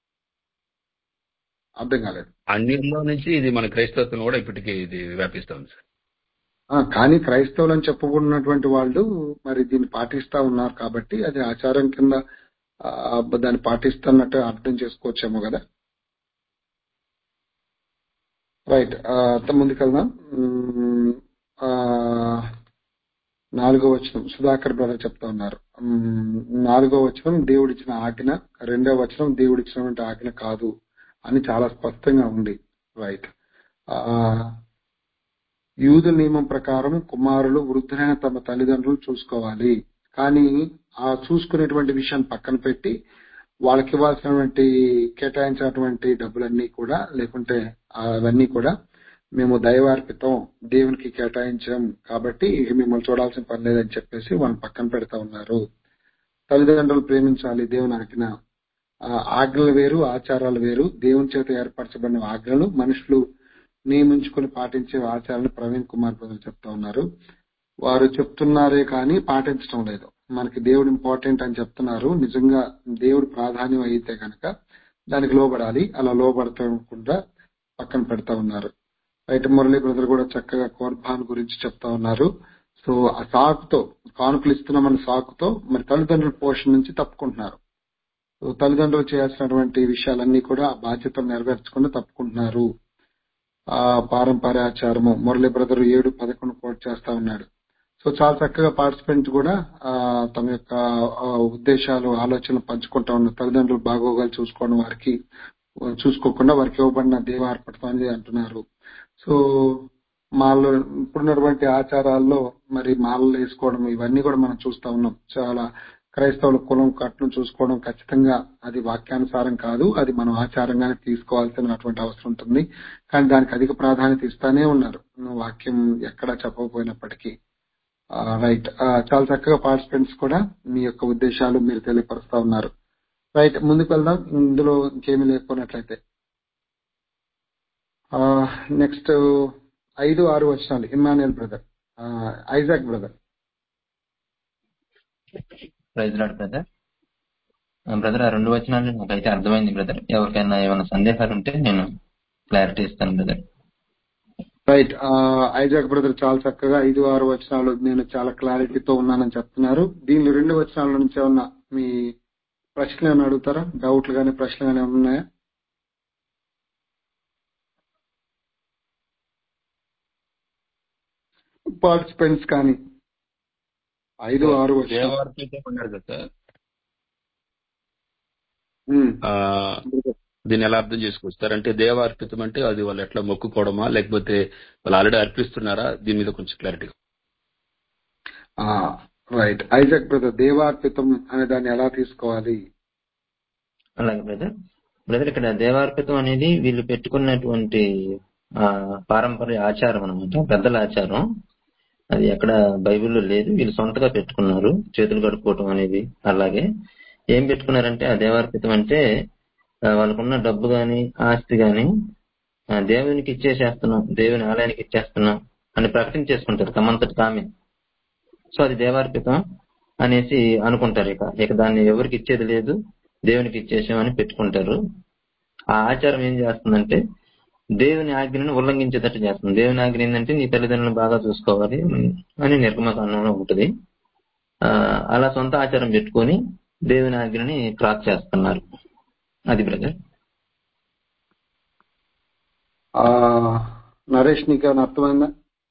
అర్థం కాలేదు అన్యుల్లో నుంచి ఇది మన క్రైస్తవత్వం కూడా ఇప్పటికీ ఇది వ్యాపిస్తా ఉంది సార్ ఆ, కానీ క్రైస్తవులు అని చెప్పుకున్నటువంటి వాళ్ళు మరి దీన్ని పాటిస్తా ఉన్నారు కాబట్టి అది ఆచారం కింద ఆ, దాన్ని పాటిస్తున్నట్టు అర్థం చేసుకోవచ్చేమో కదా రైట్ ముందుకెళ్దాం మ్మ్, ఆ, నాలుగో వచనం సుధాకర్ బ్రదర్ చెప్తా ఉన్నారు మ్మ్, నాలుగో వచనం దేవుడిచ్చిన ఆజ్ఞ రెండో వచనం దేవుడిచ్చినటువంటి ఆజ్ఞ కాదు అని చాలా స్పష్టంగా ఉంది రైట్ ఆ యూదు నియమం ప్రకారం కుమారులు వృద్ధులైన తమ తల్లిదండ్రులు చూసుకోవాలి కానీ ఆ చూసుకునేటువంటి విషయాన్ని పక్కన పెట్టి వాళ్ళకి ఇవ్వాల్సినటువంటి కేటాయించినటువంటి డబ్బులన్నీ కూడా లేకుంటే అవన్నీ కూడా మేము దైవార్పితం దేవునికి కేటాయించాం కాబట్టి ఇక మిమ్మల్ని చూడాల్సిన పని లేదని చెప్పేసి వాళ్ళని పక్కన పెడతా ఉన్నారు తల్లిదండ్రులు ప్రేమించాలి దేవుని ఆజ్ఞ ఆ, ఆజ్ఞలు వేరు ఆచారాలు వేరు దేవుని చేత ఏర్పరచబడిన ఆజ్ఞలు మనుషులు నియమించుకుని పాటించే ఆచారాలను ప్రవీణ్ కుమార్ ప్రజలు చెప్తా ఉన్నారు వారు చెప్తున్నారే కానీ పాటించడం లేదు మనకి దేవుడు ఇంపార్టెంట్ అని చెప్తున్నారు నిజంగా దేవుడు ప్రాధాన్యం అయితే కనుక దానికి లోబడాలి అలా లోబడకుండా పక్కన పెడతా ఉన్నారు రైట్ మురళీ బ్రదర్ కూడా చక్కగా కోర్బాన్ గురించి చెప్తా ఉన్నారు సో ఆ సాకుతో కానుకలు ఇస్తున్నామన్న సాకుతో మరి తల్లిదండ్రుల పోషణ నుంచి తప్పుకుంటున్నారు సో తల్లిదండ్రులు చేయాల్సినటువంటి విషయాలన్నీ కూడా ఆ బాధ్యతలు నెరవేర్చకుండా తప్పుకుంటున్నారు ఆ పారంపర్య ఆచారము మురళీ బ్రదర్ ఏడు పదకొండు కోట్ చేస్తా ఉన్నాడు సో చాలా చక్కగా పార్టిసిపెంట్స్ కూడా ఆ, తమ యొక్క ఆ, ఉద్దేశాలు ఆలోచనలు పంచుకుంటా ఉన్నారు తల్లిదండ్రులు బాగోగాలు చూసుకోవడం వారికి చూసుకోకుండా వారికి ఇవ్వబడిన దేవార్పడతాం అని అంటున్నారు సో మాలో ఇప్పుడున్నటువంటి ఆచారాల్లో మరి మాలలు వేసుకోవడం ఇవన్నీ కూడా మనం చూస్తా ఉన్నాం చాలా క్రైస్తవుల కులం కట్నం చూసుకోవడం ఖచ్చితంగా అది వాక్యానుసారం కాదు అది మనం ఆచారంగానే తీసుకోవాల్సినటువంటి అవసరం ఉంటుంది కానీ దానికి అధిక ప్రాధాన్యత ఇస్తానే ఉన్నారు వాక్యం ఎక్కడా చెప్పకపోయినప్పటికీ రైట్ చాలా చక్కగా పార్టిసిపెంట్స్ కూడా మీ యొక్క ఉద్దేశాలు మీరు తెలియపరుస్తా ఉన్నారు రైట్ ముందుకు వెళ్దాం ఇందులో ఇంకేమీ లేకపోయినట్లయితే నెక్స్ట్ ఐదు ఆరు వచనాలు Emmanuel brother Isaac brother praise Lord brother brother ఆ రెండు వచనాలు నాకైతే అర్థమైంది బ్రదర్ ఎవరికైనా ఏమైనా సందేహాలు ఉంటే నేను క్లారిటీ ఇస్తాను బ్రదర్ రైట్ ఐజాక్ బ్రదర్ చాలా చక్కగా ఐదు ఆరు వచనాలు నేను చాలా క్లారిటీతో ఉన్నానని చెప్తున్నారు దీనిలో రెండు వచనాల నుంచి ఏమన్నా మీ ప్రశ్నలు ఏమైనా అడుగుతారా డౌట్లు కానీ ప్రశ్నలు కానీ ఏమైనా ఉన్నాయా పార్టిసిపెంట్స్ కానీ ఐదు ఆరు వచనాలు దేవార్పితం అన్నారు కదా సార్ ఉమ్, ఆ, దీన్ని ఎలా అర్థం చేసుకొస్తారు అంటే దేవార్పితం అంటే అది వాళ్ళు ఎట్లా మొక్కుకోవడమా లేకపోతే వాళ్ళు ఆల్రెడీ అర్పిస్తున్నారా దీని మీద కొంచెం క్లారిటీ ఆ, రైట్ ఐజాక్ బ్రదర్ దేవార్పితం అనే దాన్ని ఎలా తీసుకోవాలి అలాగే బ్రదర్ బ్రదర్ ఇక్కడ దేవార్పితం అనేది వీళ్ళు పెట్టుకున్నటువంటి ఆ, పారంపర్య ఆచారం అనమాట పెద్దల ఆచారం అది ఎక్కడ బైబిల్లో లేదు వీళ్ళు సొంతగా పెట్టుకున్నారు చేతులు కడుక్కోవటం అనేది అలాగే ఏం పెట్టుకున్నారంటే ఆ దేవార్పితం అంటే ఆ, వాళ్ళకున్న డబ్బు గాని ఆస్తి గాని ఆ, దేవునికి ఇచ్చేసేస్తున్నాం దేవుని ఆలయానికి ఇచ్చేస్తున్నాం అని ప్రకటించేసుకుంటారు తమంతటి తామే సో అది దేవార్పితం అనేసి అనుకుంటారు ఇక ఇక దాన్ని ఎవరికి ఇచ్చేది లేదు దేవునికి ఇచ్చేసామని పెట్టుకుంటారు ఆ ఆచారం ఏం చేస్తుందంటే దేవుని ఆజ్ఞను ఉల్లంఘించేటట్టు చేస్తుంది దేవుని ఆజ్ఞ ఏంటంటే నీ తల్లిదండ్రులను బాగా చూసుకోవాలి అని నిర్గమకాండంలో ఉంటుంది ఆ, అలా సొంత ఆచారం పెట్టుకొని దేవుని ఆజ్ఞని క్రాస్ చేస్తున్నారు అది బ్రదర్ ఆ నరేష్ నీకు ఏమైనా అర్థమైందా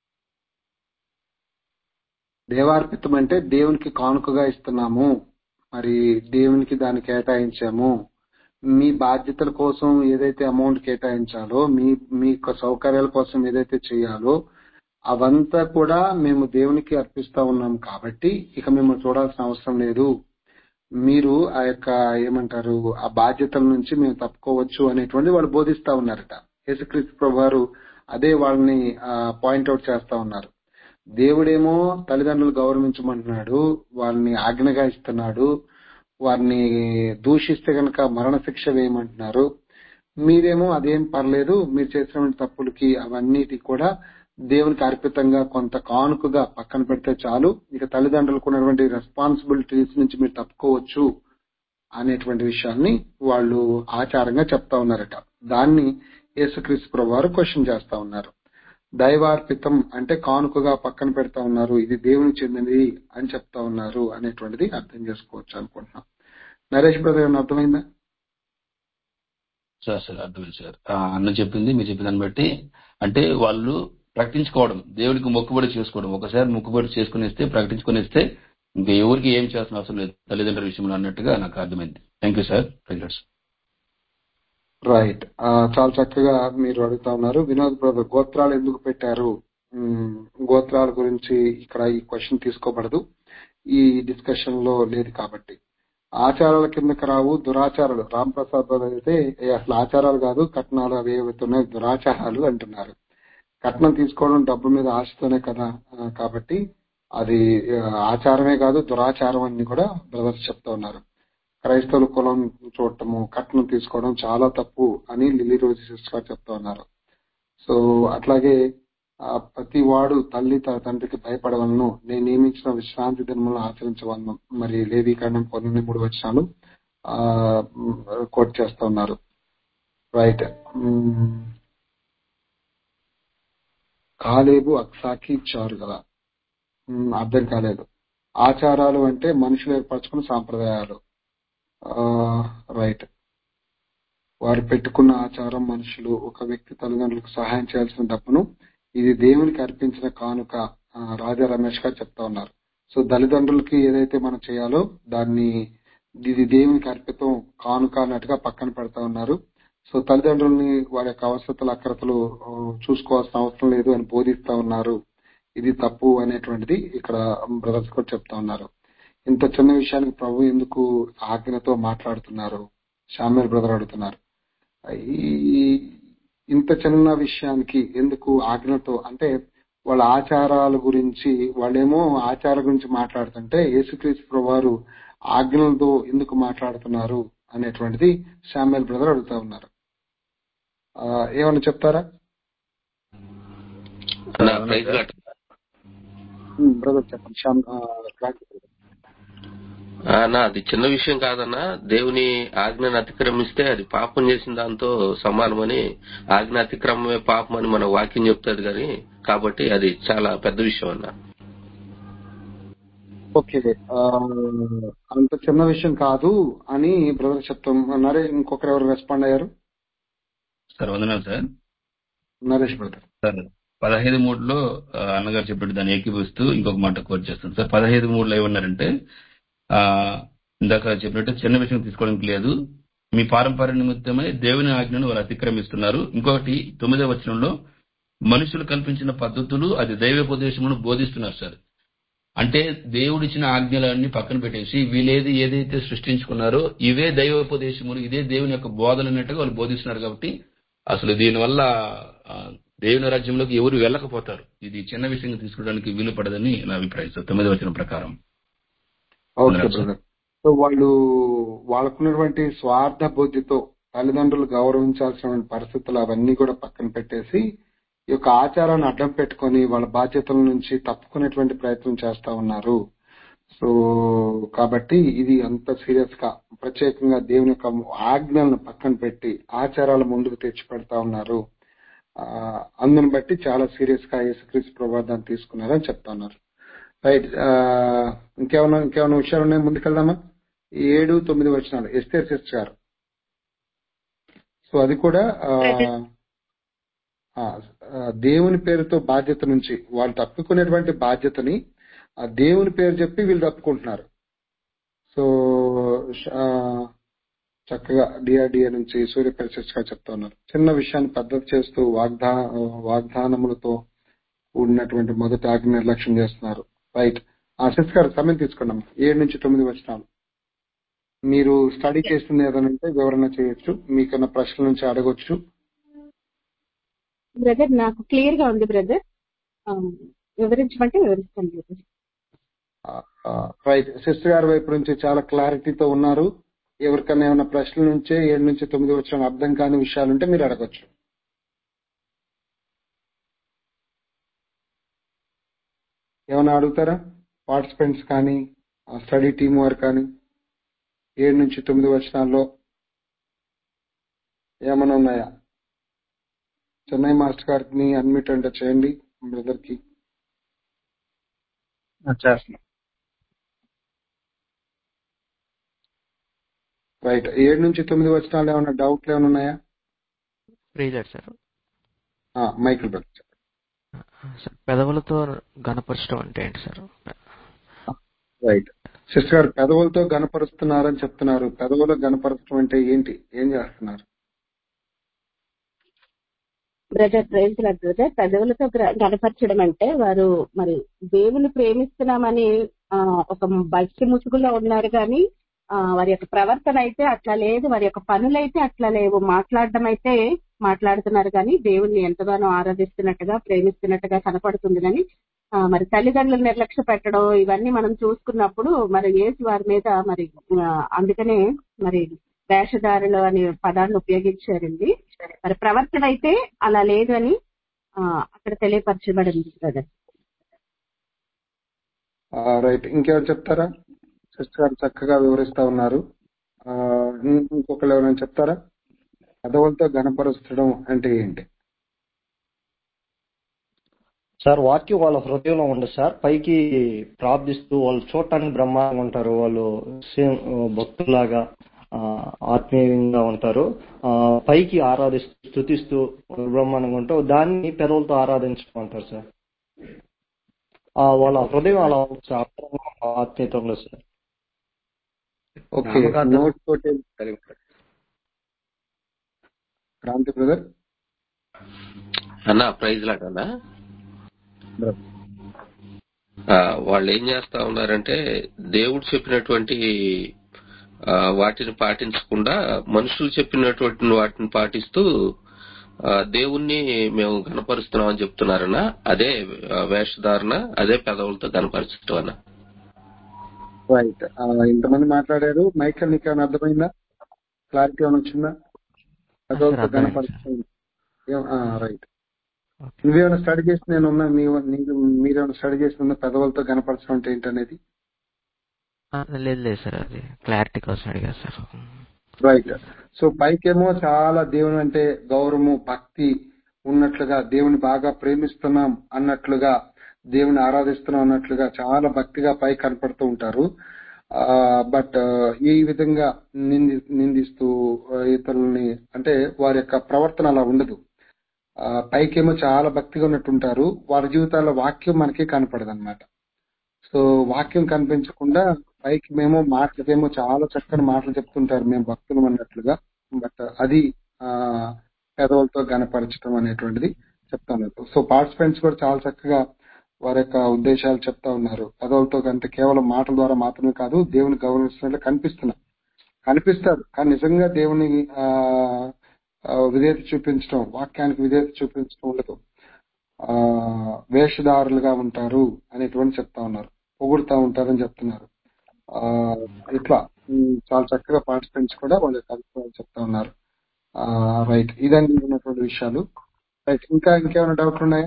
దేవార్పితం అంటే దేవునికి కానుకగా ఇస్తున్నాము మరి దేవునికి దాన్ని కేటాయించాము మీ బాధ్యతల కోసం ఏదైతే అమౌంట్ కేటాయించాలో మీ మీ యొక్క సౌకర్యాల కోసం ఏదైతే చేయాలో అవంతా కూడా మేము దేవునికి అర్పిస్తా ఉన్నాం కాబట్టి ఇక మిమ్మల్ని చూడాల్సిన అవసరం లేదు మీరు ఆ యొక్క ఏమంటారు ఆ బాధ్యతల నుంచి మేము తప్పుకోవచ్చు అనేటువంటి వాళ్ళు బోధిస్తా ఉన్నారట యేసుక్రీస్తు ప్రభు వారు అదే వాళ్ళని పాయింట్అవుట్ చేస్తా ఉన్నారు దేవుడేమో తల్లిదండ్రులు గౌరవించమంటున్నాడు వాళ్ళని ఆజ్ఞగా ఇస్తున్నాడు వారిని దూషిస్తే గనక మరణ శిక్ష వేయమంటున్నారు మీరేమో అదేం పర్లేదు మీరు చేసినటువంటి తప్పులకి అవన్నిటి కూడా దేవునికి అర్పితంగా కొంత కానుకగా పక్కన పెడితే చాలు ఇక తల్లిదండ్రులకు ఉన్నటువంటి రెస్పాన్సిబిలిటీస్ నుంచి మీరు తప్పుకోవచ్చు అనేటువంటి విషయాన్ని వాళ్ళు ఆచారంగా చెప్తా ఉన్నారట దాన్ని యేసుక్రీస్తు ప్రభు వారు క్వశ్చన్ చేస్తా ఉన్నారు దైవార్పితం అంటే కానుకగా పక్కన పెడతా ఉన్నారు ఇది దేవునికి చెందినది అని చెప్తా ఉన్నారు అనేటువంటిది అర్థం చేసుకోవచ్చు అనుకుంటున్నాం నరేష్ బ్రదర్ ఏమైనా అర్థమైందా సార్ సార్ అర్థమైంది సార్ ఆ, అన్న చెప్పింది మీరు చెప్పిన దాన్ని బట్టి అంటే వాళ్ళు ప్రకటించుకోవడం దేవుడికి మొక్కుబడి చేసుకోవడం ఒకసారి మొక్కుబడి చేసుకుని ఇస్తే ప్రకటించుకుని ఇస్తే ఇంకా ఎవరికి ఏం చేయాల్సిన అవసరం లేదు తల్లిదండ్రుల విషయంలో అన్నట్టుగా నాకు అర్థమైంది thank you sir thank right చాలా చక్కగా మీరు అడుగుతా ఉన్నారు వినోద్ బ్రదర్ గోత్రాలు ఎందుకు పెట్టారు మ్మ్, గోత్రాల గురించి ఇక్కడ ఈ క్వశ్చన్ తీసుకోబడదు ఈ డిస్కషన్ లో లేదు కాబట్టి ఆచారాల కిందకి రావు దురాచారాలు రామ్ ప్రసాద్ బ్రదర్ అయితే "ఏ, అసలు ఆచారాలు కాదు కట్నాలు అవి ఏవైతే ఉన్నాయో దురాచారాలు అంటున్నారు కట్నం తీసుకోవడం డబ్బు మీద ఆశతోనే కదా ఆ, కాబట్టి అది ఆ, ఆచారమే కాదు దురాచారం అని కూడా బ్రదర్స్ చెప్తా ఉన్నారు క్రైస్తవుల కులం చూడటము కట్నం తీసుకోవడం చాలా తప్పు అని లిల్లీ రోజు సిస్టర్ గారు చెప్తా ఉన్నారు సో అట్లాగే ఆ, ప్రతి వాడు తల్లి తన తండ్రికి భయపడవలను నేను నియమించిన విశ్రాంతి దినములను ఆచరించవలను మరి లేవీకరణం పన్నెండు మూడు వచ్చినాలు ఆ కోట్ చేస్తా ఉన్నారు రైట్ కాలేబు అక్సాకి ఇచ్చారు కదా మ్మ్, అర్థం కాలేదు ఆచారాలు అంటే మనుషులు ఏర్పరచుకున్న సాంప్రదాయాలు రైట్ వారు పెట్టుకున్న ఆచారం మనుషులు ఒక వ్యక్తి తల్లిదండ్రులకు సహాయం చేయాల్సిన డబ్బును ఇది దేవునికి అర్పించిన కానుక ఆ, రాజా రమేష్ గారు చెప్తా ఉన్నారు సో తల్లిదండ్రులకి ఏదైతే మనం చేయాలో దాన్ని ఇది దేవునికి అర్పితం కానుక అన్నట్టుగా పక్కన పెడతా ఉన్నారు సో తల్లిదండ్రుల్ని వారి యొక్క అవసరతలు అక్రతలు ఆ, చూసుకోవాల్సిన అవసరం లేదు అని బోధిస్తా ఉన్నారు ఇది తప్పు అనేటువంటిది ఇక్కడ బ్రదర్స్ కూడా చెప్తా ఉన్నారు ఇంత చిన్న విషయానికి ప్రభు ఎందుకు ఆజ్ఞతో మాట్లాడుతున్నారు షామేల్ బ్రదర్ అడుగుతున్నారు ఈ ఇంత చిన్న విషయానికి ఎందుకు ఆజ్ఞతో అంటే వాళ్ళ ఆచారాల గురించి వాళ్ళేమో ఆచారాల గురించి మాట్లాడుతుంటే యేసుక్రీస్తు ప్రభువారు ఆజ్ఞలతో ఎందుకు మాట్లాడుతున్నారు అనేటువంటిది శామ్యుల్ బ్రదర్ అడుగుతా ఉన్నారు ఆ, ఏమన్నా చెప్తారా నా ప్రైజ్ లాట్ బ్రదర్ చెప్పండి శ్యామ్ ఆ, క్రాంతి brother. ఆ, నా అది చిన్న విషయం కాదన్నా దేవుని ఆజ్ఞను అతిక్రమిస్తే అది పాపం చేసిన దాంతో సమానమని ఆజ్ఞ అతిక్రమమే పాపం అని మన వాక్యం చెప్తుంది కానీ కాబట్టి అది చాలా పెద్ద విషయం అన్న ఓకే ఆ, అంత చిన్న విషయం కాదు అని బ్రదర్ చెప్తాం నరేష్ ఇంకొకరు ఎవరు రెస్పాండ్ అయ్యారు సార్ వందనాలు సార్ నరేష్ బ్రదర్ సార్ పదహైదు మూడులో ఆ, అన్నగారు చెప్పినట్టు దాన్ని ఏకీభవిస్తూ ఇంకొక మాట కోట్ చేస్తాను సార్ పదహైదు మూడులో ఏమన్నారంటే ఆ ఇందాక చెప్పినట్టు చిన్న విషయం తీసుకోవడానికి లేదు మీ పారంపర్య నిమిత్తమై దేవుని ఆజ్ఞను వారు అతిక్రమిస్తున్నారు ఇంకొకటి తొమ్మిదవ వచనంలో మనుషులు కల్పించిన పద్ధతులు అది దైవోపదేశమును బోధిస్తున్నారు సార్ అంటే దేవుడిచ్చిన ఆజ్ఞలన్నీ పక్కన పెట్టేసి వీళ్ళేది ఏదైతే సృష్టించుకున్నారో ఇవే దైవోపదేశములు ఇదే దేవుని యొక్క బోధన అన్నట్టుగా వాళ్ళు బోధిస్తున్నారు కాబట్టి అసలు దీనివల్ల ఆ, దేవుని రాజ్యంలోకి ఎవరు వెళ్ళకపోతారు ఇది చిన్న విషయంగా తీసుకోవడానికి వీలు పడదని నా అభిప్రాయం సార్ తొమ్మిదవ వచనం ప్రకారం ఓకే వందనాలు సార్ బ్రదర్ సో వాళ్ళు వాళ్ళకున్నటువంటి స్వార్థ బుద్ధితో తల్లిదండ్రులు గౌరవించాల్సిన పరిస్థితులు అవన్నీ కూడా పక్కన పెట్టేసి ఈ యొక్క ఆచారాన్ని అడ్డం పెట్టుకొని వాళ్ళ బాధ్యతల నుంచి తప్పుకునేటువంటి ప్రయత్నం చేస్తా ఉన్నారు సో కాబట్టి ఇది అంత సీరియస్ గా ప్రత్యేకంగా దేవుని యొక్క ఆజ్ఞలను పక్కన పెట్టి ఆచారాల ముందుకు తెచ్చి పెడతా ఉన్నారు ఆ, అందుని బట్టి చాలా సీరియస్ గా యేసుక్రీస్తు ప్రబాదాన్ని తీసుకున్నారని చెప్తా ఉన్నారు రైట్ ఇంకేమైనా ఇంకేమైనా విషయాలు ఉన్నాయి ముందుకెళ్దామా ఏడు తొమ్మిది వచనాలు ఎస్తే సిస్టర్ గారు సో అది కూడా ఆ, ఆ, ఆ, దేవుని పేరుతో బాధ్యత నుంచి వాళ్ళు తప్పుకునేటువంటి బాధ్యతని ఆ దేవుని పేరు చెప్పి వీళ్ళు తప్పుకుంటున్నారు సో ష- ఆ, చక్కగా డిఆర్డిఏ నుంచి సూర్యపేట సిస్టర్ గారు చెప్తా ఉన్నారు చిన్న విషయాన్ని పద్ధతి చేస్తూ వాగ్దా వాగ్దానములతో కూడినటువంటి మొదటి ఆజ్ఞ నిర్లక్ష్యం చేస్తున్నారు రైట్ ఆ సిస్టర్ గారు సమయం తీసుకున్నాం ఏడు నుంచి తొమ్మిది వచ్చినాలు మీరు స్టడీ చేస్తుంది ఏదైనా ఉంటే వివరణ చేయొచ్చు మీకన్నా ప్రశ్నల నుంచి అడగొచ్చు బ్రదర్ నాకు క్లియర్ గా ఉంది బ్రదర్ వివరించమంటే వివరిస్తాను బ్రదర్ రైట్ సిస్టర్ గారి వైపు నుంచి చాలా క్లారిటీతో ఉన్నారు ఎవరికైనా ఏమైనా ప్రశ్నల నుంచే ఏడు నుంచి తొమ్మిది వచ్చిన అర్థం కాని విషయాలుంటే మీరు అడగొచ్చు ఏమైనా అడుగుతారా పార్టిసిపెంట్స్ కానీ స్టడీ టీం వారు కానీ ఏడు నుంచి తొమ్మిది వచనాల్లో ఏమైనా ఉన్నాయా చెన్నై మాస్టర్ గారిని అన్మిట్ అంటే చేయండి బ్రదర్ కి చేస్తున్నా రైట్ ఏడు నుంచి తొమ్మిది వచనాలు ఏమైనా డౌట్లు ఏమైనా ఉన్నాయా ప్రియలేడు సార్ ఆ, మైకిల్ బ్రదర్ సార్ పెదవులతో గణపరచడం అంటే ఏంటి సార్ రైట్ సిస్టర్ గారు పెదవులతో గణపరుస్తున్నారని చెప్తున్నారు పెదవులు గణపరచడం అంటే ఏంటి ఏం చేస్తున్నారు బ్రదర్ ప్రేజ్ బ్రదర్ పెదవులతో గ్ర- గనపరచడం అంటే వారు మరి దేవుని ప్రేమిస్తున్నామని ఆ, ఒక భక్తి ముసుగులో ఉన్నారు కానీ ఆ, వారి యొక్క ప్రవర్తన అయితే అట్లా లేదు వారి యొక్క పనులైతే అట్లా లేవు మాట్లాడడం అయితే మాట్లాడుతున్నారు కానీ దేవుణ్ణి ఎంతగానో ఆరాధిస్తున్నట్టుగా ప్రేమిస్తున్నట్టుగా కనపడుతుంది కానీ ఆ, మరి తల్లిదండ్రులు నిర్లక్ష్య పెట్టడం ఇవన్నీ మనం చూసుకున్నప్పుడు మరి యేసు వారి మీద మరి ఆ, అందుకనే మరి వేషధారులు అనే పదాన్ని ఉపయోగించారండి మరి ప్రవర్తన అయితే అలా లేదు అని ఆ, అక్కడ తెలియపరచబడింది బ్రదర్ రైట్ ఇంకెవరు చెప్తారా సిస్టర్ గారు చక్కగా వివరిస్తా ఉన్నారు ఆ, ఇం- ఇంకొకరు ఎవరైనా చెప్తారా పెదవులతో గణపరచడం అంటే ఏంటి సార్ వాక్యం వాళ్ళ హృదయంలో ఉండదు సార్ పైకి ప్రార్థిస్తూ వాళ్ళు చూడటానికి బ్రహ్మాండంగా ఉంటారు వాళ్ళు సేమ్ భక్తులాగా ఆ, ఆత్మీయంగా ఉంటారు ఆ, పైకి ఆరాధిస్తూ స్థుతిస్తూ బ్రహ్మాండంగా ఉంటారు దాన్ని పెదవులతో ఆరాధించడం అంటారు సార్ ఆ, వాళ్ళ హృదయం అలా ఉంది సార్ ఆత్మీయత ఉండదు సార్ ఓకే నోట్ తోటి క్రాంతి బ్రదర్ అన్నా ప్రైజ్ లాట్ అన్నా ఆ, వాళ్ళు ఏం చేస్తా ఉన్నారంటే దేవుడు చెప్పినటువంటి ఆ, వాటిని పాటించకుండా మనుషులు చెప్పినటువంటి వాటిని పాటిస్తూ ఆ, దేవుణ్ణి మేము గణపరుస్తున్నాం అని చెప్తున్నారన్నా అదే ఆ, వేషధారణ అదే పెదవులతో గణపరచడం అన్న రైట్ ఇంతమంది మాట్లాడారు మైకల్ నీకు ఏమైనా అర్థమైందా క్లారిటీ ఏమైనా వచ్చిందా పెదవులతో అర్థమైంది గణపరచడం రైట్ నువ్వేమైనా స్టడీ చేసి నేను ఉన్నా మీ నీకు మీరేమైనా స్టడీ చేసి ఉన్న పెదవులతో గణపరచడం అంటే ఏంటనేది ఆ, లేదు లేదు సార్ అది క్లారిటీ కోసం అడిగారు సార్ రైట్ సో పైకేమో చాలా దేవుని అంటే గౌరవము భక్తి ఉన్నట్లుగా దేవుని బాగా ప్రేమిస్తున్నాం అన్నట్లుగా దేవుని ఆరాధిస్తున్నాం అన్నట్లుగా చాలా భక్తిగా పై కనపడుతూ ఉంటారు బట్ ఈ విధంగా నింది నిందిస్తూ ఆ, ఇతరులని అంటే వారి యొక్క ప్రవర్తన అలా ఉండదు ఆ, పైకేమో చాలా భక్తిగా ఉన్నట్టుంటారు వారి జీవితాల్లో వాక్యం మనకి కనపడదు సో వాక్యం కనిపించకుండా పైకి మేము మాటలకేమో చాలా చక్కని మాటలు చెప్తుంటారు మేము భక్తులు అన్నట్లుగా బట్ అది ఆ పెదవులతో గనపరచడం అనేటువంటిది చెప్తాను సో పార్టిసిపెంట్స్ కూడా చాలా చక్కగా వారి యొక్క ఉద్దేశాలు చెప్తా ఉన్నారు పెదవులతో కంటే కేవలం మాటల ద్వారా మాత్రమే కాదు దేవుని గౌరవిస్తున్నట్లు కనిపిస్తున్నారు కనిపిస్తారు కానీ నిజంగా దేవుని ఆ ఆ, విధేయత చూపించడం వాక్యానికి విధేయత చూపించడం ఉండదు ఆ వేషధారులుగా ఉంటారు అనేటువంటి చెప్తా ఉన్నారు పొగుడుతా ఉంటారని చెప్తున్నారు ఆ ఇట్లా ఉమ్, చాలా చక్కగా పార్టిసిపెంట్స్ కూడా వాళ్ళ యొక్క అభిప్రాయాలు చెప్తా ఉన్నారు ఆ రైట్ ఇదండి ఉన్నటువంటి విషయాలు రైట్ ఇంకా ఇంకేమైనా డౌట్లు ఉన్నాయా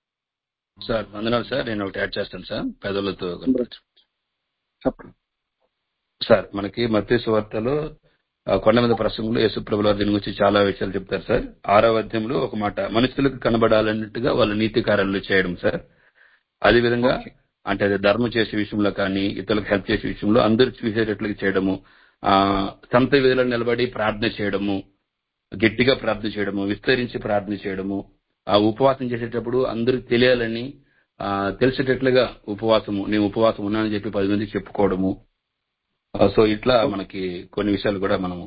సార్ వందనాలు సార్ నేను ఒకటి యాడ్ చేస్తాను సార్ పెదవులతో కనపరచడం చెప్పండి సార్ మనకి మత్స్య వార్తలో ఆ, కొండ మీద ప్రసంగంలో యేసుప్రభుల వారి దీని గురించి చాలా విషయాలు చెప్తారు సార్ ఆరవ అధ్యాయంలో ఒక మాట మనుషులకు కనబడాలన్నట్టుగా వాళ్ళ నీతి కార్యాలు చేయడం సార్ అదే విధంగా అంటే అది ధర్మం చేసే విషయంలో కానీ ఇతరులకు హెల్ప్ చేసే విషయంలో అందరూ చూసేటట్లుగా చేయడము ఆ సంత వీధిలో నిలబడి ప్రార్థన చేయడము గట్టిగా ప్రార్థన చేయడము విస్తరించి ప్రార్థన చేయడము ఆ ఉపవాసం చేసేటప్పుడు అందరికి తెలియాలని ఆ తెలిసేటట్లుగా ఉపవాసము నేను ఉపవాసం ఉన్నానని చెప్పి పది మందికి చెప్పుకోవడము ఆ, సో ఇట్లా మనకి కొన్ని విషయాలు కూడా మనము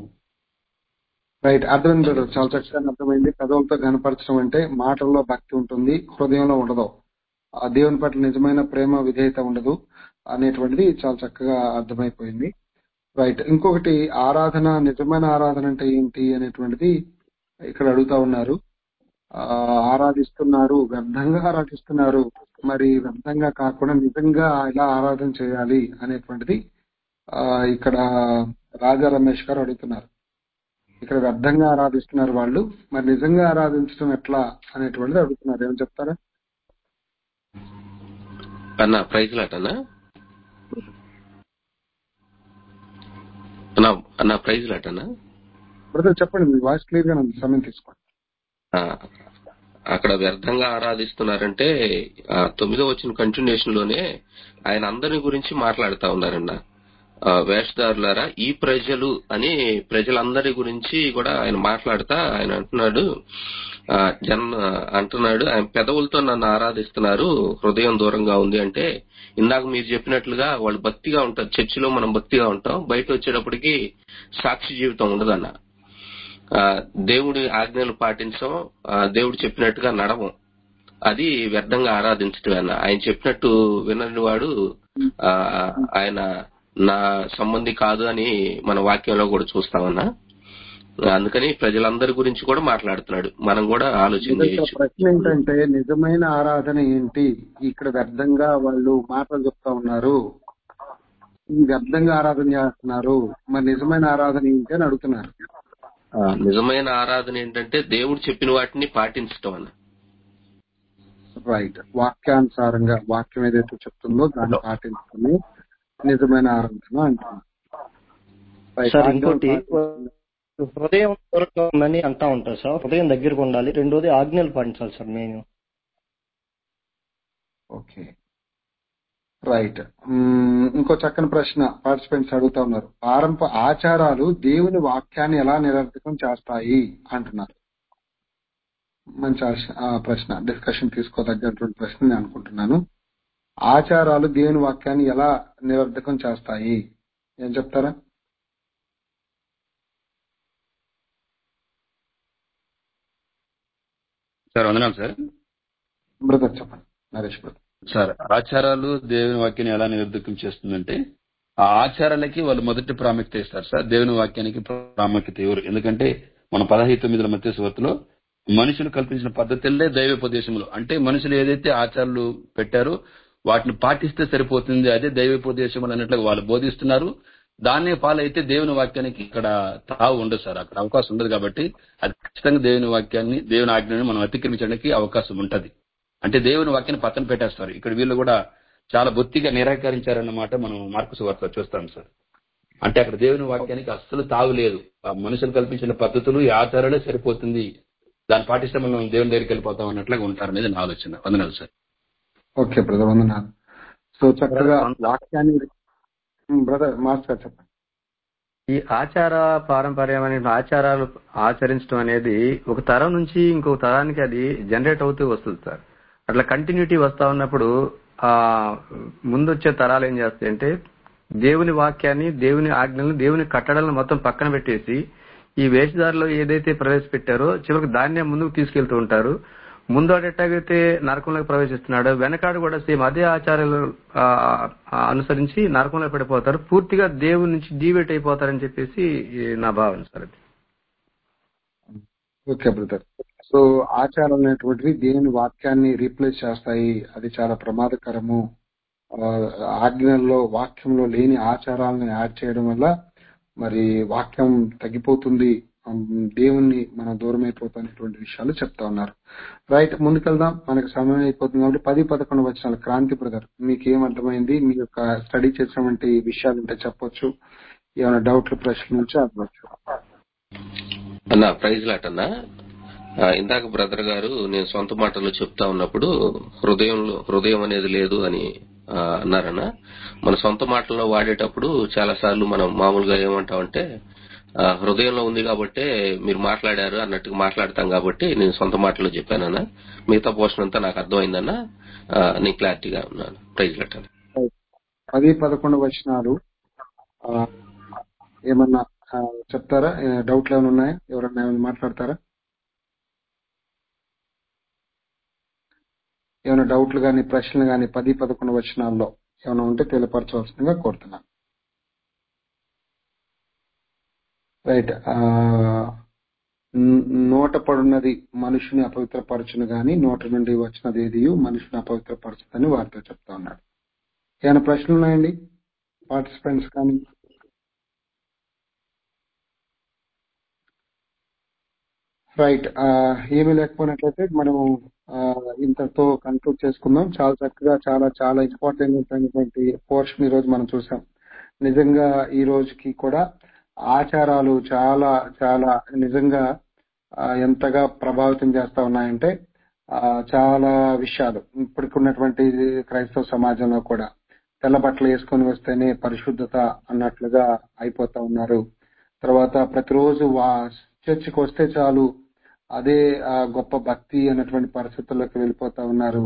రైట్ అర్థమైంది brother. చాలా చక్కగా అర్థమైంది పెదవులతో కనపరచడం అంటే మాటల్లో భక్తి ఉంటుంది హృదయంలో ఉండదు ఆ దేవుని పట్ల నిజమైన ప్రేమ విధేయత ఉండదు అనేటువంటిది చాలా చక్కగా అర్థమైపోయింది రైట్ ఇంకొకటి ఆరాధన నిజమైన ఆరాధన అంటే ఏంటి అనేటువంటిది ఇక్కడ అడుగుతా ఉన్నారు ఆ ఆరాధిస్తున్నారు వ్యర్థంగా ఆరాధిస్తున్నారు మరి వ్యర్థంగా కాకుండా నిజంగా ఎలా ఆరాధన చేయాలి అనేటువంటిది ఆ ఇక్కడ రాజా రమేష్ గారు అడుగుతున్నారు ఇక్కడ వ్యర్థంగా ఆరాధిస్తున్నారు వాళ్ళు మరి నిజంగా ఆరాధించడం ఎట్లా అనేటువంటిది అడుగుతున్నారు ఏమని చెప్తారా అన్న ప్రైజ్ లాట్ అన్నా అన్న అన్న ప్రైజ్ లాట్ అన్నా బ్రదర్ చెప్పండి మీ వాయిస్ క్లియర్ గా ఉంది సమయం తీసుకోండి ఆ, అక్కడ వ్యర్థంగా ఆరాధిస్తున్నారంటే ఆ, తొమ్మిదో వచ్చిన కంటిన్యూషన్ లోనే ఆయన అందరి గురించి మాట్లాడుతా ఉన్నారన్న ఆ, వేషధారులారా ఈ ప్రజలు అని ప్రజలందరి గురించి కూడా ఆయన మాట్లాడుతా ఆయన అంటున్నాడు ఆ, జన్ అంటున్నాడు ఆయన పెదవులతో నన్ను ఆరాధిస్తున్నారు హృదయం దూరంగా ఉంది అంటే ఇందాక మీరు చెప్పినట్లుగా వాళ్ళు భక్తిగా ఉంటారు చర్చిలో మనం భక్తిగా ఉంటాం బయట వచ్చేటప్పటికి సాక్షి జీవితం ఉండదన్న ఆ, దేవుడి ఆజ్ఞలు పాటించం ఆ, దేవుడు చెప్పినట్టుగా నడవం అది వ్యర్థంగా ఆరాధించటం అన్న ఆయన చెప్పినట్టు వినని వాడు ఆ, ఆయన నా సంబంధి కాదు అని మన వాక్యంలో కూడా చూస్తామన్నా అందుకని ప్రజలందరి గురించి కూడా మాట్లాడుతున్నాడు మనం కూడా ఆలోచన ఇక్కడ చేయొచ్చు ప్రశ్న ఏంటంటే నిజమైన ఆరాధన ఏంటి ఇక్కడ వ్యర్థంగా వాళ్ళు మాటలు చెప్తా ఉన్నారు ఈ వ్యర్థంగా ఆరాధన చేస్తున్నారు మరి నిజమైన ఆరాధన ఏంటి అని అడుగుతున్నారు ఆ, నిజమైన ఆరాధన ఏంటంటే దేవుడు చెప్పిన వాటిని పాటించటం అన్న రైట్ వాక్యానుసారంగా వాక్యం ఏదైతే చెప్తుందో దాన్ని పాటించుకుని నిజమైన ఆరాధన అంటున్నారు Right. సార్ ఆజ్ఞలు ఇంకోటి పాటించండి. హృదయం దూరంగా ఉందని అంటా ఉంటారు సార్ హృదయం దగ్గరకు ఉండాలి రెండోది ఆజ్ఞలు పాటించాలి సార్ నేను ఓకే రైట్ మ్మ్, ఇంకో చక్కని ప్రశ్న పార్టిసిపెంట్స్ అడుగుతా ఉన్నారు ఆరంభ ఆచారాలు దేవుని వాక్యాన్ని ఎలా నిరర్థకం చేస్తాయి అంటున్నారు మంచి ఆశ- ఆ ప్రశ్న డిస్కషన్ తీసుకోదగ్గటువంటి ప్రశ్న నేను అనుకుంటున్నాను ఆచారాలు దేవుని వాక్యాన్ని ఎలా నిరర్థకం చేస్తాయి ఏం చెప్తారా సార్ వందనాలు సార్ బ్రదర్ చెప్పండి నరేష్ బ్రదర్ సార్ ఆచారాలు దేవుని వాక్యాన్ని ఎలా నిర్ధకం చేస్తుందంటే ఆ ఆచారాలకి వాళ్ళు మొదటి ప్రాముఖ్యత ఇస్తారు సార్ దేవుని వాక్యానికి ప్రాముఖ్యత ఇవ్వరు ఎందుకంటే మన పదహైదు తొమ్మిదిల మధ్య సువార్తలో మనుషులు కల్పించిన పద్ధతులే దైవోపదేశములు అంటే మనుషులు ఏదైతే ఆచారాలు పెట్టారో వాటిని పాటిస్తే సరిపోతుంది అదే దైవోపదేశములు అన్నట్లుగా వాళ్ళు బోధిస్తున్నారు దాన్నే పాలైతే దేవుని వాక్యానికి ఇక్కడ తావు ఉండదు సార్ అక్కడ అవకాశం ఉండదు కాబట్టి అది ఖచ్చితంగా దేవుని వాక్యాన్ని దేవుని ఆజ్ఞని మనం అతిక్రమించడానికి అవకాశం ఉంటది అంటే దేవుని వాక్యాన్ని పక్కన పెట్టేస్తారు ఇక్కడ వీళ్ళు కూడా చాలా బొత్తిగా నిరాకరించారన్నమాట మనం మార్కుసు వార్త చూస్తాం సార్ అంటే అక్కడ దేవుని వాక్యానికి అస్సలు తావు లేదు ఆ మనుషులు కల్పించిన పద్ధతులు ఈ ఆచారాలే సరిపోతుంది దాన్ని పాటిస్తే మనం దేవుని దగ్గరికి వెళ్ళిపోతాం అన్నట్లుగా ఉంటారనేది నా ఆలోచన వందనాలు సార్ ఓకే బ్రదర్ వందనాలు సో చక్కగా వాక్యాన్ని బ్రదర్ మాస్టర్ చెప్పండి ఈ ఆచార పారంపర్యమైన ఆచారాలు ఆచరించడం అనేది ఒక తరం నుంచి ఇంకొక తరానికి అది జనరేట్ అవుతూ వస్తుంది సార్ అట్లా కంటిన్యూటీ వస్తా ఉన్నప్పుడు ఆ ముందు వచ్చే తరాలు ఏం చేస్తాయంటే దేవుని వాక్యాన్ని దేవుని ఆజ్ఞలను దేవుని కట్టడాలను మొత్తం పక్కన పెట్టేసి ఈ వేషధారిలో ఏదైతే ప్రవేశపెట్టారో చివరికి దాన్నే ముందుకు తీసుకెళ్తూ ఉంటారు ముందు వాడు ఎట్టాగైతే నరకంలోకి ప్రవేశిస్తున్నాడో వెనకాడు కూడా సేమ్ అదే ఆచారాలు ఆ, ఆ, అనుసరించి నరకంలో పడిపోతారు పూర్తిగా దేవుని నుంచి డీవేట్ అయిపోతారని చెప్పేసి ఈ నా భావన సార్ అది ఓకే బ్రదర్ సో ఆచారాలు అనేటువంటివి దేవుని వాక్యాన్ని రీప్లేస్ చేస్తాయి అది చాలా ప్రమాదకరము ఆ, ఆజ్ఞల్లో వాక్యంలో లేని ఆచారాలను యాడ్ చేయడం వల్ల మరి వాక్యం తగ్గిపోతుంది ఉమ్, దేవుణ్ణి మనం దూరం అయిపోతున్నటువంటి విషయాలు చెప్తా ఉన్నారు రైట్ ముందుకెళ్దాం మనకి సమయం అయిపోతుంది కాబట్టి పది పదకొండు వచ్చిన క్రాంతి బ్రదర్ మీకు ఏం అర్థమైంది మీ యొక్క స్టడీ చేసినటువంటి విషయాలు ఉంటే చెప్పొచ్చు ఏమైనా డౌట్లు ప్రశ్నలు నుంచి అడగచ్చు అన్న ప్రైజ్ లాట్ అన్న ఆ, ఇందాక బ్రదర్ గారు నేను సొంత మాటల్లో చెప్తా ఉన్నప్పుడు హృదయంలో హృదయం అనేది లేదు అని ఆ, అన్నారన్న మన సొంత మాటల్లో వాడేటప్పుడు చాలా సార్లు మనం మామూలుగా ఏమంటామంటే ఆ, హృదయంలో ఉంది కాబట్టే మీరు మాట్లాడారు అన్నట్టుగా మాట్లాడతాం కాబట్టి నేను సొంత మాటల్లో చెప్పానన్న మిగతా పోర్షన్ అంతా నాకు అర్థమైందన్న ఆ, నేను క్లారిటీగా ఉన్నాను ప్రైజ్ లాట్ అన్న పది పదకొండు వచనాలు ఆ, ఏమన్నా ఆ, చెప్తారా ఏ, డౌట్లు ఏమైనా ఉన్నాయా ఎవరన్నా ఏమైనా మాట్లాడతారా ఏమైనా డౌట్లు కానీ ప్రశ్నలు కానీ పది పదకొండు వచనాల్లో ఏమైనా ఉంటే తెలియపరచవలసిందిగా కోరుతున్నాను రైట్ నోట పడున్నది మనుషుని అపవిత్రపరచును గాని నోట నుండి వచ్చినది ఏది మనుషుని అపవిత్రపరచుదని వారితో చెప్తా ఉన్నాడు ఏమైనా ప్రశ్నలు ఉన్నాయండి పార్టిసిపెంట్స్ కానీ రైట్ ఏమీ లేకపోయినట్లయితే మనము ఆ, ఇంతతో కన్క్లూడ్ చేసుకుందాం చాలా చక్కగా చాలా చాలా ఇంపార్టెంట్ అయినటువంటి పోర్షన్ ఈ రోజు మనం చూసాం నిజంగా ఈ రోజుకి కూడా ఆచారాలు చాలా చాలా నిజంగా ఆ, ఎంతగా ప్రభావితం చేస్తా ఉన్నాయంటే ఆ, చాలా విషయాలు ఇప్పటికి ఉన్నటువంటి క్రైస్తవ సమాజంలో కూడా తెల్ల బట్టలు వేసుకొని వస్తేనే పరిశుద్ధత అన్నట్లుగా అయిపోతా ఉన్నారు తర్వాత ప్రతిరోజు వా చర్చికి వస్తే చాలు అదే ఆ, గొప్ప భక్తి అన్నటువంటి పరిస్థితుల్లోకి వెళ్ళిపోతా ఉన్నారు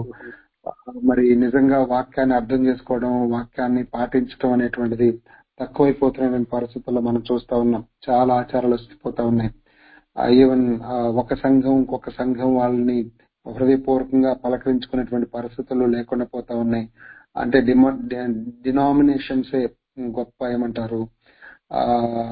మరి నిజంగా వాక్యాన్ని అర్థం చేసుకోవడం వాక్యాన్ని పాటించడం అనేటువంటిది తక్కువైపోతున్న పరిస్థితుల్లో మనం చూస్తా ఉన్నాం చాలా ఆచారాలు వస్తుపోతా ఉన్నాయి ఈవెన్ ఒక సంఘం ఇంకొక సంఘం వాళ్ళని హృదయపూర్వకంగా పలకరించుకునేటువంటి పరిస్థితులు లేకుండా పోతా ఉన్నాయి అంటే డినామినేషన్స్ గొప్ప ఏమంటారు ఆ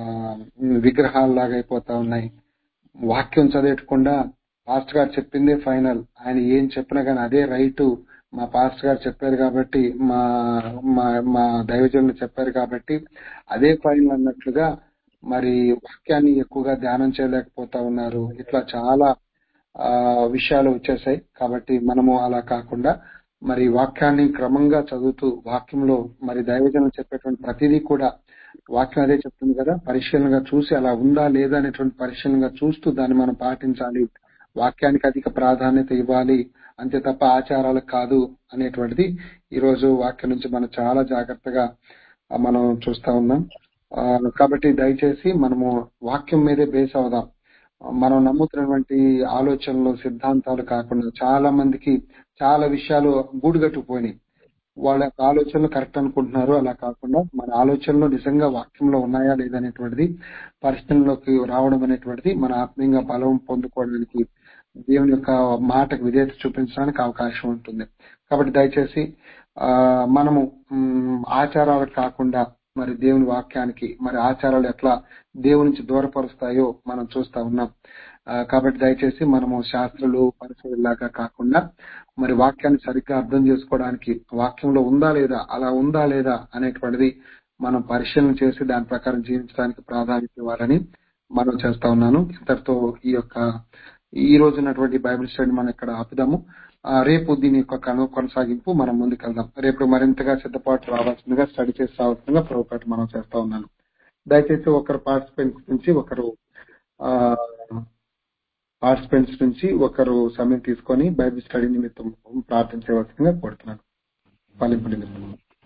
విగ్రహాల్లాగా అయిపోతా ఉన్నాయి వాక్యం చదివకుండా పాస్టర్ గారు చెప్పిందే ఫైనల్ ఆయన ఏం చెప్పినా కానీ అదే రైట్ మా పాస్టర్ గారు చెప్పారు కాబట్టి మా మా మా దైవజనులు చెప్పారు కాబట్టి అదే ఫైనల్ అన్నట్లుగా మరి వాక్యాన్ని ఎక్కువగా ధ్యానం చేయలేకపోతా ఉన్నారు ఇట్లా చాలా ఆ విషయాలు వచ్చేసాయి కాబట్టి మనము అలా కాకుండా మరి వాక్యాన్ని క్రమంగా చదువుతూ వాక్యంలో మరి దైవజనులు చెప్పేటువంటి ప్రతిదీ కూడా వాక్యం అదే చెప్తుంది కదా పరిశీలనగా చూసి అలా ఉందా లేదా అనేటువంటి పరిశీలనగా చూస్తూ దాన్ని మనం పాటించాలి వాక్యానికి అధిక ప్రాధాన్యత ఇవ్వాలి అంతే తప్ప ఆచారాలకు కాదు అనేటువంటిది ఈ రోజు వాక్యం నుంచి మనం చాలా జాగ్రత్తగా ఆ, మనం చూస్తా ఉన్నాం ఆ, కాబట్టి దయచేసి మనము వాక్యం మీదే బేస్ అవుదాం మనం నమ్ముతున్నటువంటి ఆలోచనలు సిద్ధాంతాలు కాకుండా చాలా మందికి చాలా విషయాలు గూడుగట్టుకుపోయినాయి వాళ్ళ యొక్క ఆలోచనలు కరెక్ట్ అనుకుంటున్నారు అలా కాకుండా మన ఆలోచనలు నిజంగా వాక్యంలో ఉన్నాయా లేదనేటువంటిది పరిశీలనలోకి రావడం అనేటువంటిది మన ఆత్మీయంగా బలం పొందుకోవడానికి దేవుని యొక్క మాటకు విధేయత చూపించడానికి అవకాశం ఉంటుంది కాబట్టి దయచేసి ఆ మనము మ్, ఆచారాలకు కాకుండా మరి దేవుని వాక్యానికి మరి ఆచారాలు ఎట్లా దేవుని నుంచి దూరపరుస్తాయో మనం చూస్తా ఉన్నాం ఆ, కాబట్టి దయచేసి మనము శాస్త్రులు పరిశీలిలాగా కాకుండా మరి వాక్యాన్ని సరిగ్గా అర్థం చేసుకోవడానికి వాక్యంలో ఉందా లేదా అలా ఉందా లేదా అనేటువంటిది మనం పరిశీలన చేసి దాని ప్రకారం జీవించడానికి ప్రాధాన్యత ఇవ్వాలని మనం చేస్తా ఉన్నాను ఇంతటితో ఈ యొక్క ఈ రోజు ఉన్నటువంటి బైబిల్ స్టడీ మనం ఇక్కడ ఆపుదాము ఆ, రేపు దీని యొక్క కను కొనసాగింపు మనం ముందుకెళ్దాం రేపు మరింతగా సిద్ధపాటు రావాల్సిందిగా స్టడీ చేసి రావాల్సిందిగా ప్రభుత్వం మనం చేస్తా ఉన్నాను దయచేసి ఒకరు పార్టిసిపెంట్స్ నుంచి ఒకరు పార్టిసిపెంట్స్ నుంచి ఒకరు సమయం తీసుకొని బైబిల్ స్టడీ నిమిత్తం ప్రార్థన చేయవలసిందిగా కోరుతున్నాను ఫలింపు నిమిత్తం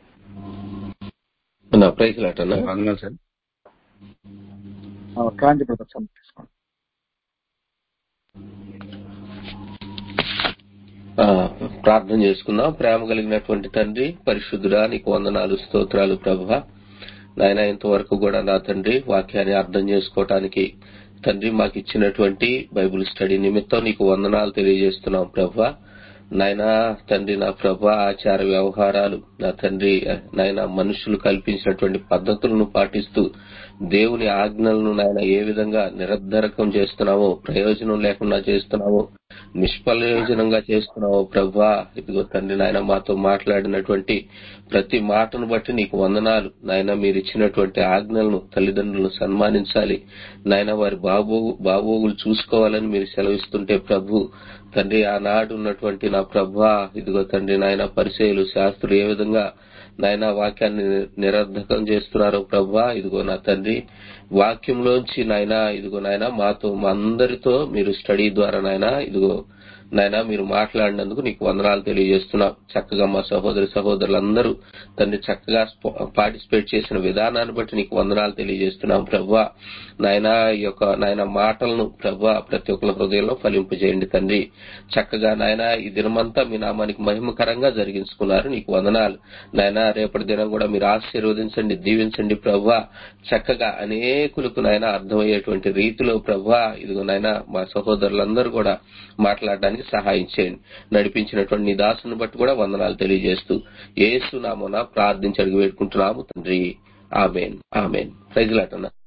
నా ప్రైజ్ లాటన్నా వందనాలు సార్ ఆ, క్రాంతి బ్రదర్ సమయం తీసుకోండి ఆ, ప్రార్థన చేసుకుందాం ప్రేమ కలిగినటువంటి తండ్రి పరిశుద్ధుడా నీకు వందనాలు స్తోత్రాలు ప్రభు నాయన ఇంతవరకు కూడా నా తండ్రి వాక్యాన్ని అర్థం చేసుకోవటానికి తండ్రి మాకు ఇచ్చినటువంటి బైబిల్ స్టడీ నిమిత్తం నీకు వందనాలు తెలియజేస్తున్నాం ప్రభు నాయన తండ్రి నా ప్రభ ఆచార వ్యవహారాలు నా తండ్రి నాయన మనుషులు కల్పించినటువంటి పద్ధతులను పాటిస్తూ దేవుని ఆజ్ఞలను నాయన ఏ విధంగా నిరర్ధరకం చేస్తున్నామో ప్రయోజనం లేకుండా చేస్తున్నామో నిష్ప్రయోజనంగా చేస్తున్నావో ప్రభా ఇదిగో తండ్రి నాయన మాతో మాట్లాడినటువంటి ప్రతి మాటను బట్టి నీకు వందనాలు నాయన మీరు ఇచ్చినటువంటి ఆజ్ఞలను తల్లిదండ్రులను సన్మానించాలి నాయన వారి బాబో బాబోగులు చూసుకోవాలని మీరు సెలవిస్తుంటే ప్రభు తండ్రి ఆనాడు ఉన్నటువంటి నా ప్రభా ఇదిగో తండ్రి నాయన పరిచయలు శాస్త్రులు ఏ విధంగా నాయన వాక్యాన్ని నిరర్ధకం చేస్తున్నారో ప్రభా ఇదిగో నా తండ్రి వాక్యంలోంచి నాయన ఇదిగో నాయన మాతో మా అందరితో మీరు స్టడీ ద్వారా నాయన ఇదిగో నాయన మీరు మాట్లాడినందుకు నీకు వందనాలు తెలియజేస్తున్నాం చక్కగా మా సహోదరి సహోదరులందరూ తండ్రి చక్కగా పార్టిసిపేట్ చేసిన విధానాన్ని బట్టి నీకు వందనాలు తెలియజేస్తున్నాం ప్రభా నాయన ఈ యొక్క నాయన మాటలను ప్రభా ప్రతి ఒక్కరి హృదయంలో ఫలింపజేయండి తండ్రి చక్కగా నాయన ఈ దినమంతా మీ నామానికి మహిమకరంగా జరిగించుకున్నారు నీకు వందనాలు నాయన రేపటి దినం కూడా మీరు ఆశీర్వదించండి దీవించండి ప్రభా చక్కగా అనేకులకు నాయన అర్థమయ్యేటువంటి రీతిలో ప్రభా ఇదిగో నాయన మా సహోదరులందరూ కూడా మాట్లాడడానికి సహాయం చేయండి నడిపించినటువంటి నీ దాసుని బట్టి కూడా వందనాలు తెలియజేస్తూ ఏసు నామన ప్రార్థించి అడిగి వేడుకుంటున్నాము తండ్రి ఆమెన్ ఆమెన్ ప్రజలాటన్నా